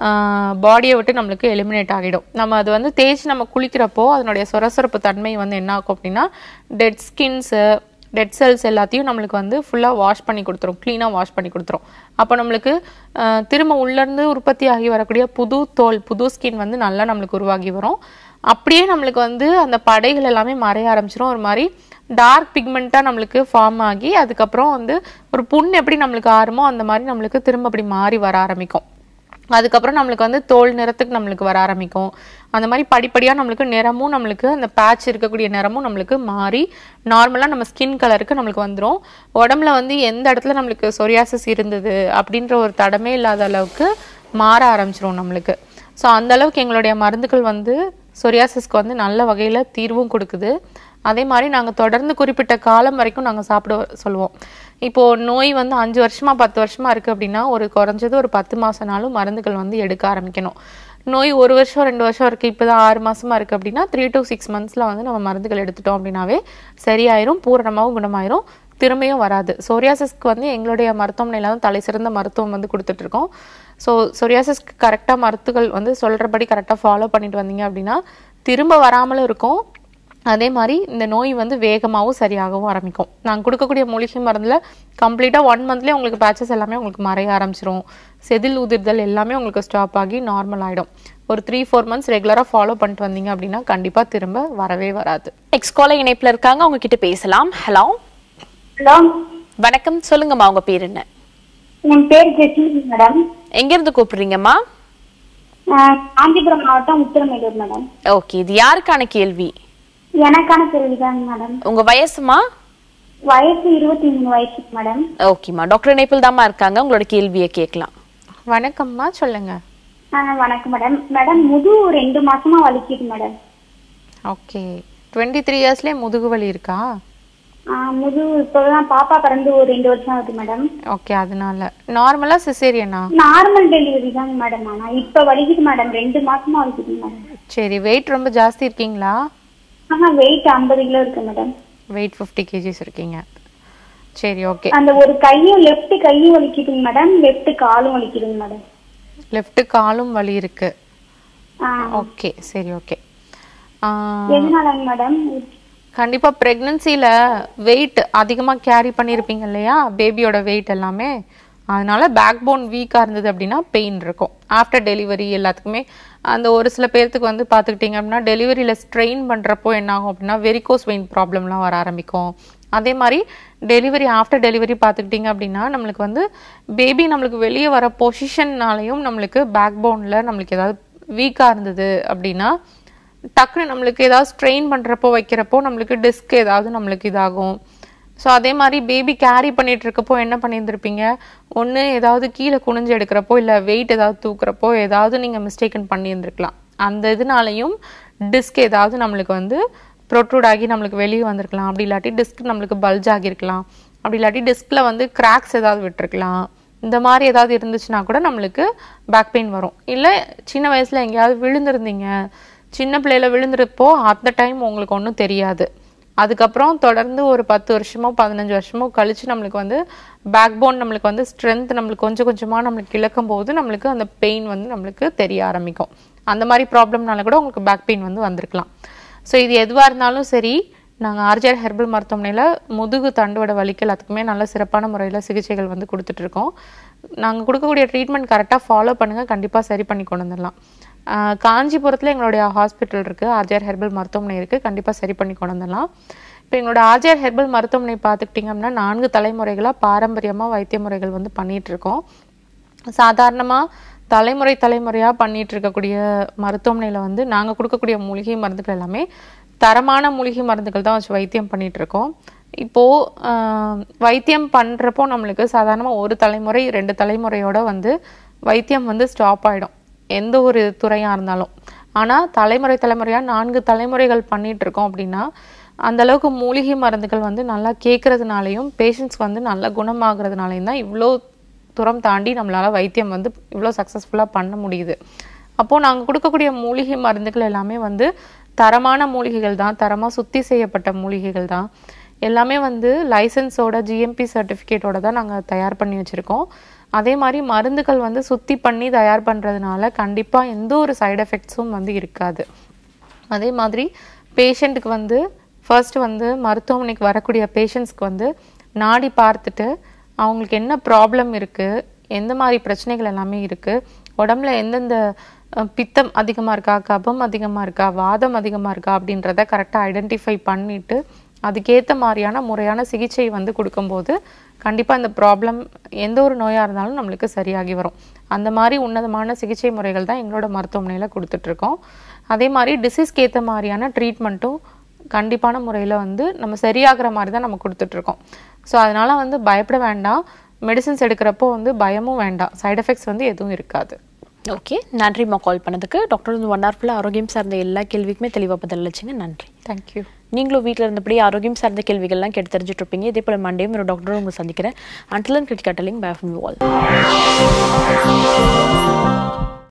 பாடியை விட்டு நம்மளுக்கு எலிமினேட் ஆகிடும் நம்ம அது வந்து தேய்ச்சி நம்ம குளிக்கிறப்போ அதனுடைய சொரசொரப்பு தன்மை வந்து என்ன ஆகும் அப்படின்னா டெட் ஸ்கின்ஸு டெட் செல்ஸ் எல்லாத்தையும் நம்மளுக்கு வந்து ஃபுல்லாக வாஷ் பண்ணி கொடுத்துரும் க்ளீனாக வாஷ் பண்ணி கொடுத்துரும் அப்போ நம்மளுக்கு ஆஹ், திரும்ப உள்ளேருந்து உற்பத்தி ஆகி வரக்கூடிய புது தோல் புது ஸ்கின் வந்து நல்லா நம்மளுக்கு உருவாகி வரும் அப்படியே நம்மளுக்கு வந்து அந்த படைகள் எல்லாமே மறைய ஆரம்பிச்சிரும் ஒரு மாதிரி டார்க் பிக்மெண்ட்டாக நம்மளுக்கு ஃபார்ம் ஆகி அதுக்கப்புறம் வந்து ஒரு புண் எப்படி நம்மளுக்கு ஆறுமோ அந்த மாதிரி நம்மளுக்கு திரும்ப அப்படி மாறி வர ஆரம்பிக்கும் அதுக்கப்புறம் நம்மளுக்கு வந்து தோல் நிறத்துக்கு நம்மளுக்கு வர ஆரம்பிக்கும் அந்த மாதிரி படிப்படியாக நம்மளுக்கு நிறமும் நம்மளுக்கு அந்த பேட்ச் இருக்கக்கூடிய நிறமும் நம்மளுக்கு மாறி நார்மலாக நம்ம ஸ்கின் கலருக்கு நம்மளுக்கு வந்துடும் உடம்புல வந்து எந்த இடத்துல நம்மளுக்கு சொரியாசிஸ் இருந்தது அப்படின்ற ஒரு தடமே இல்லாத அளவுக்கு மாற ஆரம்பிச்சிரும் நம்மளுக்கு ஸோ அந்த அளவுக்கு எங்களுடைய மருந்துகள் வந்து சொரியாசிஸ்க்கு வந்து நல்ல வகையில் தீர்வும் கொடுக்குது அதே மாதிரி நாங்கள் தொடர்ந்து குறிப்பிட்ட காலம் வரைக்கும் நாங்கள் சாப்பிட சொல்லுவோம் இப்போது நோய் வந்து அஞ்சு வருஷமா பத்து வருஷமா இருக்குது அப்படின்னா ஒரு குறைஞ்சது ஒரு பத்து மாசம்னாலும் மருந்துகள் வந்து எடுக்க ஆரம்பிக்கணும் நோய் ஒரு வருஷம் ரெண்டு வருஷம் இருக்குது இப்போ தான் ஆறு மாசமா இருக்குது அப்படின்னா த்ரீ to சிக்ஸ் மந்த்ஸில் வந்து நம்ம மருந்துகள் எடுத்துட்டோம் அப்படின்னாவே சரியாயிரும் பூரணமாகவும் குணமாயிரும் திரும்பியும் வராது சொரியாசிஸ்க்கு வந்து எங்களுடைய மருத்துவமனையில் தான் தலை சிறந்த மருத்துவம் வந்து கொடுத்துட்ருக்கோம் ஸோ சொரியாசிஸ்க்கு கரெக்டாக மருத்துகள் வந்து சொல்கிறபடி கரெக்டாக ஃபாலோ பண்ணிட்டு வந்தீங்க அப்படின்னா திரும்ப வராமலும் இருக்கும் அதே மாதிரி இந்த நோய் வந்து வேகமாகவும் சரியாகவும் ஆரம்பிக்கும் நாங்கள் கொடுக்கக்கூடிய மூலிகை மருந்தில் கம்ப்ளீட்டாக ஒன் மந்த்லேயே உங்களுக்கு பேச்சஸ் எல்லாமே உங்களுக்கு மறைய ஆரம்பிச்சிரும் செதில் உதிர்தல் எல்லாமே உங்களுக்கு ஸ்டாப் ஆகி நார்மல் ஆகிடும் ஒரு த்ரீ ஃபோர் மந்த்ஸ் ரெகுலராக ஃபாலோ பண்ணிட்டு வந்தீங்க அப்படின்னா கண்டிப்பாக திரும்ப வரவே வராது நெக்ஸ்ட் காலர் இணைப்புல இருக்காங்க அவங்க கிட்ட பேசலாம் ஹலோ ஹலோ வணக்கம் சொல்லுங்கம்மா உங்க பேர் என்ன என் பேர் ஜெஸ்மின் மேடம் எங்க இருந்து கூப்பிடுறீங்கம்மா ஆஹ் காஞ்சிபுரம் மாவட்டம் உத்திரமேலூர் மேடம் ஓகே இது யாருக்கான கேள்வி எனக்கான கேள்விதாங்க மேடம் உங்க வயசுமா வயசு இருபத்தி மூணு வயசு மேடம் ஓகேம்மா டாக்டர் இணைப்பில் தாம்மா இருக்காங்க உங்களோட கேள்வியை கேட்கலாம் வணக்கம்மா சொல்லுங்க ஆஹ் வணக்கம் மேடம் மேடம் முது ரெண்டு மாசமா வலிக்குது மேடம் ஓகே டுவெண்ட்டி த்ரீ இயர்ஸ்லேயே முதுகு வலி இருக்கா ஆஹ் முது இப்பதான் பாப்பா பிறந்து ஒரு ரெண்டு வருஷம் ஆகுது மேடம் ஓகே அதனால நார்மலாக சிசேரியனா நார்மல் டெலிவரி தாங்க மேடம் ஆனா இப்ப வலிக்குது மேடம் ரெண்டு மாசமா வலிக்குது மேடம் சரி வெயிட் ரொம்ப ஜாஸ்தி இருக்கீங்களா ஆனா வெயிட் ஐம்பது கிலோ இருக்கு மேடம் வெயிட் ஃபிஃப்டி கேஜிஸ் இருக்கீங்க சரி ஓகே அந்த ஒரு கையும் லெஃப்ட் கையும் வலிக்குதுங்க மேடம் லெஃப்ட் காலும் வலிக்குதுங்க மேடம் லெஃப்ட் காலும் வலி இருக்கு ஆஹ் ஓகே சரி ஓகே எதனாலங்க மேடம் கண்டிப்பாக ப்ரெக்னென்சியில் வெயிட் அதிகமாக கேரி பண்ணியிருப்பீங்க இல்லையா பேபியோட வெயிட் எல்லாமே அதனால பேக் போன் வீக்காக இருந்தது அப்படின்னா பெயின் இருக்கும் ஆஃப்டர் டெலிவரி எல்லாத்துக்குமே அந்த ஒரு சில பேர்த்துக்கு வந்து பார்த்துக்கிட்டிங்க அப்படின்னா டெலிவரியில் ஸ்ட்ரெயின் பண்ணுறப்போ என்ன ஆகும் அப்படின்னா வெரிகோஸ் வெயின் ப்ராப்ளம்லாம் வர ஆரம்பிக்கும் அதே மாதிரி டெலிவரி ஆஃப்டர் டெலிவரி பார்த்துக்கிட்டிங்க அப்படின்னா நம்மளுக்கு வந்து பேபி நம்மளுக்கு வெளியே வர பொசிஷன்னாலையும் நம்மளுக்கு பேக் போனில் நம்மளுக்கு ஏதாவது வீக்காக இருந்தது அப்படின்னா டக்குன்னு நம்மளுக்கு ஏதாவது ஸ்ட்ரெயின் பண்ணுறப்போ வைக்கிறப்போ நம்மளுக்கு டிஸ்க் ஏதாவது நம்மளுக்கு இதாகும் ஸோ அதே மாதிரி பேபி கேரி பண்ணிட்டு இருக்கப்போ என்ன பண்ணியிருந்திருப்பீங்க ஒன்று ஏதாவது கீழே குனிஞ்சு எடுக்கிறப்போ இல்லை வெயிட் ஏதாவது தூக்குறப்போ ஏதாவது நீங்கள் மிஸ்டேக்கன் பண்ணியிருந்திருக்கலாம் அந்த இதனாலையும் டிஸ்க் ஏதாவது நம்மளுக்கு வந்து ப்ரொட்ரூட் ஆகி நம்மளுக்கு வெளியே வந்திருக்கலாம் அப்படி இல்லாட்டி டிஸ்க் நம்மளுக்கு பல்ஜ் ஆகியிருக்கலாம் அப்படி இல்லாட்டி டிஸ்கில் வந்து கிராக்ஸ் ஏதாவது விட்டுருக்கலாம் இந்த மாதிரி ஏதாவது இருந்துச்சுன்னா கூட நம்மளுக்கு பேக் பெயின் வரும் இல்லை சின்ன வயசில் எங்கேயாவது விழுந்திருந்தீங்க சின்ன பிள்ளையில விழுந்திருப்போ அந்த டைம் உங்களுக்கு ஒன்றும் தெரியாது அதுக்கப்புறம் தொடர்ந்து ஒரு பத்து வருஷமோ பதினஞ்சு வருஷமோ கழிச்சு நம்மளுக்கு வந்து பேக் போன் நம்மளுக்கு வந்து ஸ்ட்ரென்த் நம்மளுக்கு கொஞ்சம் கொஞ்சமாக நம்மளுக்கு இழக்கும் போது நம்மளுக்கு அந்த பெயின் வந்து நம்மளுக்கு தெரிய ஆரம்பிக்கும் அந்த மாதிரி ப்ராப்ளம்னால கூட உங்களுக்கு பேக் பெயின் வந்து வந்திருக்கலாம் ஸோ இது எதுவாக இருந்தாலும் சரி நாங்கள் ஆர்ஜிஆர் ஹெர்பல் மருத்துவமனையில் முதுகு தண்டுவட வலிக்கு எல்லாத்துக்குமே நல்ல சிறப்பான முறையில் சிகிச்சைகள் வந்து கொடுத்துட்ருக்கோம் நாங்கள் கொடுக்கக்கூடிய ட்ரீட்மெண்ட் கரெக்டாக ஃபாலோ பண்ணுங்கள் கண்டிப்பாக சரி பண்ணி கொண்டு வந்துடலாம் ஆஹ் காஞ்சிபுரத்தில் எங்களுடைய ஹாஸ்பிட்டல் இருக்குது ஆர்ஜிஆர் ஹெர்பல் மருத்துவமனை இருக்குது கண்டிப்பாக சரி பண்ணி கொண்டு வந்துடலாம் இப்போ எங்களோட ஆர்ஜிஆர் ஹெர்பல் மருத்துவமனை பார்த்துக்கிட்டிங்க அப்படின்னா நான்கு தலைமுறைகளாக பாரம்பரியமாக வைத்திய முறைகள் வந்து பண்ணிட்டு இருக்கோம் சாதாரணமாக தலைமுறை தலைமுறையாக பண்ணிட்டு இருக்கக்கூடிய மருத்துவமனையில் வந்து நாங்கள் கொடுக்கக்கூடிய மூலிகை மருந்துகள் எல்லாமே தரமான மூலிகை மருந்துகள் தான் வச்சு வைத்தியம் பண்ணிட்டு இருக்கோம் இப்போது ஆஹ், வைத்தியம் பண்ணுறப்போ நம்மளுக்கு சாதாரணமாக ஒரு தலைமுறை ரெண்டு தலைமுறையோட வந்து வைத்தியம் வந்து ஸ்டாப் ஆகிடும் எந்த ஒரு துறையாக இருந்தாலும் ஆனால் தலைமுறை தலைமுறையாக நான்கு தலைமுறைகள் பண்ணிட்டு இருக்கோம் அப்படின்னா அந்த அளவுக்கு மூலிகை மருந்துகள் வந்து நல்லா கேட்கறதுனாலையும் பேஷண்ட்ஸ் வந்து நல்லா குணமாகறதுனாலையும் தான் இவ்வளோ தூரம் தாண்டி நம்மளால வைத்தியம் வந்து இவ்வளோ சக்ஸஸ்ஃபுல்லாக பண்ண முடியுது அப்போது நாங்கள் கொடுக்கக்கூடிய மூலிகை மருந்துகள் எல்லாமே வந்து தரமான மூலிகைகள் தான் தரமாக சுத்தி செய்யப்பட்ட மூலிகைகள் தான் எல்லாமே வந்து லைசன்ஸோட ஜிஎம்பி சர்டிஃபிகேட்டோட தான் நாங்கள் தயார் பண்ணி வச்சுருக்கோம் அதே மாதிரி மருந்துகள் வந்து சுத்தி பண்ணி தயார் பண்ணுறதுனால கண்டிப்பாக எந்த ஒரு சைடு எஃபெக்ட்ஸும் வந்து இருக்காது அதே மாதிரி பேஷண்ட்டுக்கு வந்து ஃபர்ஸ்ட் வந்து மருத்துவமனைக்கு வரக்கூடிய பேஷண்ட்ஸ்க்கு வந்து நாடி பார்த்துட்டு அவங்களுக்கு என்ன ப்ராப்ளம் இருக்குது எந்த மாதிரி பிரச்சனைகள் எல்லாமே இருக்குது உடம்புல எந்தெந்த அஹ், பித்தம் அதிகமாக இருக்கா கபம் அதிகமாக இருக்கா வாதம் அதிகமாக இருக்கா அப்படின்றத கரெக்டாக ஐடென்டிஃபை பண்ணிட்டு அதுக்கேற்ற மாதிரியான முறையான சிகிச்சை வந்து கொடுக்கும்போது கண்டிப்பாக இந்த ப்ராப்ளம் எந்த ஒரு நோயாக இருந்தாலும் நம்மளுக்கு சரியாகி வரும் அந்த மாதிரி உன்னதமான சிகிச்சை முறைகள் தான் எங்களோட மருத்துவமனையில் கொடுத்துட்ருக்கோம் அதே மாதிரி டிசீஸ்க்கு ஏற்ற மாதிரியான ட்ரீட்மெண்ட்டும் கண்டிப்பான முறையில் வந்து நம்ம சரியாகிற மாதிரி தான் நம்ம கொடுத்துட்ருக்கோம் ஸோ அதனால வந்து பயப்பட வேண்டாம் மெடிசின்ஸ் எடுக்கிறப்போ வந்து பயமும் வேண்டாம் சைடு எஃபெக்ட்ஸ் வந்து எதுவும் இருக்காது ஓகே நன்றிம்மா கால் பண்ணதுக்கு டாக்டர் வந்து ஒன் ஹவர் ஃபுல்லாக ஆரோக்கியம் சார்ந்த எல்லா கேள்விக்குமே தெளிவாக பதில் அளிச்சிங்க நன்றி தேங்க்யூ நீங்களும் வீட்டில் இருந்தபடி ஆரோக்கியம் சார்ந்த கேள்விகள்லாம் கேட்டு தெரிஞ்சுட்டு இருப்பீங்க இதே போல் மண்டேயும் ஒரு டாக்டரும் உங்களை சந்திக்கிறேன் அன்டில் அண்ட் கிரிட்டிகட்டலிங் பை ஆஃப் வால்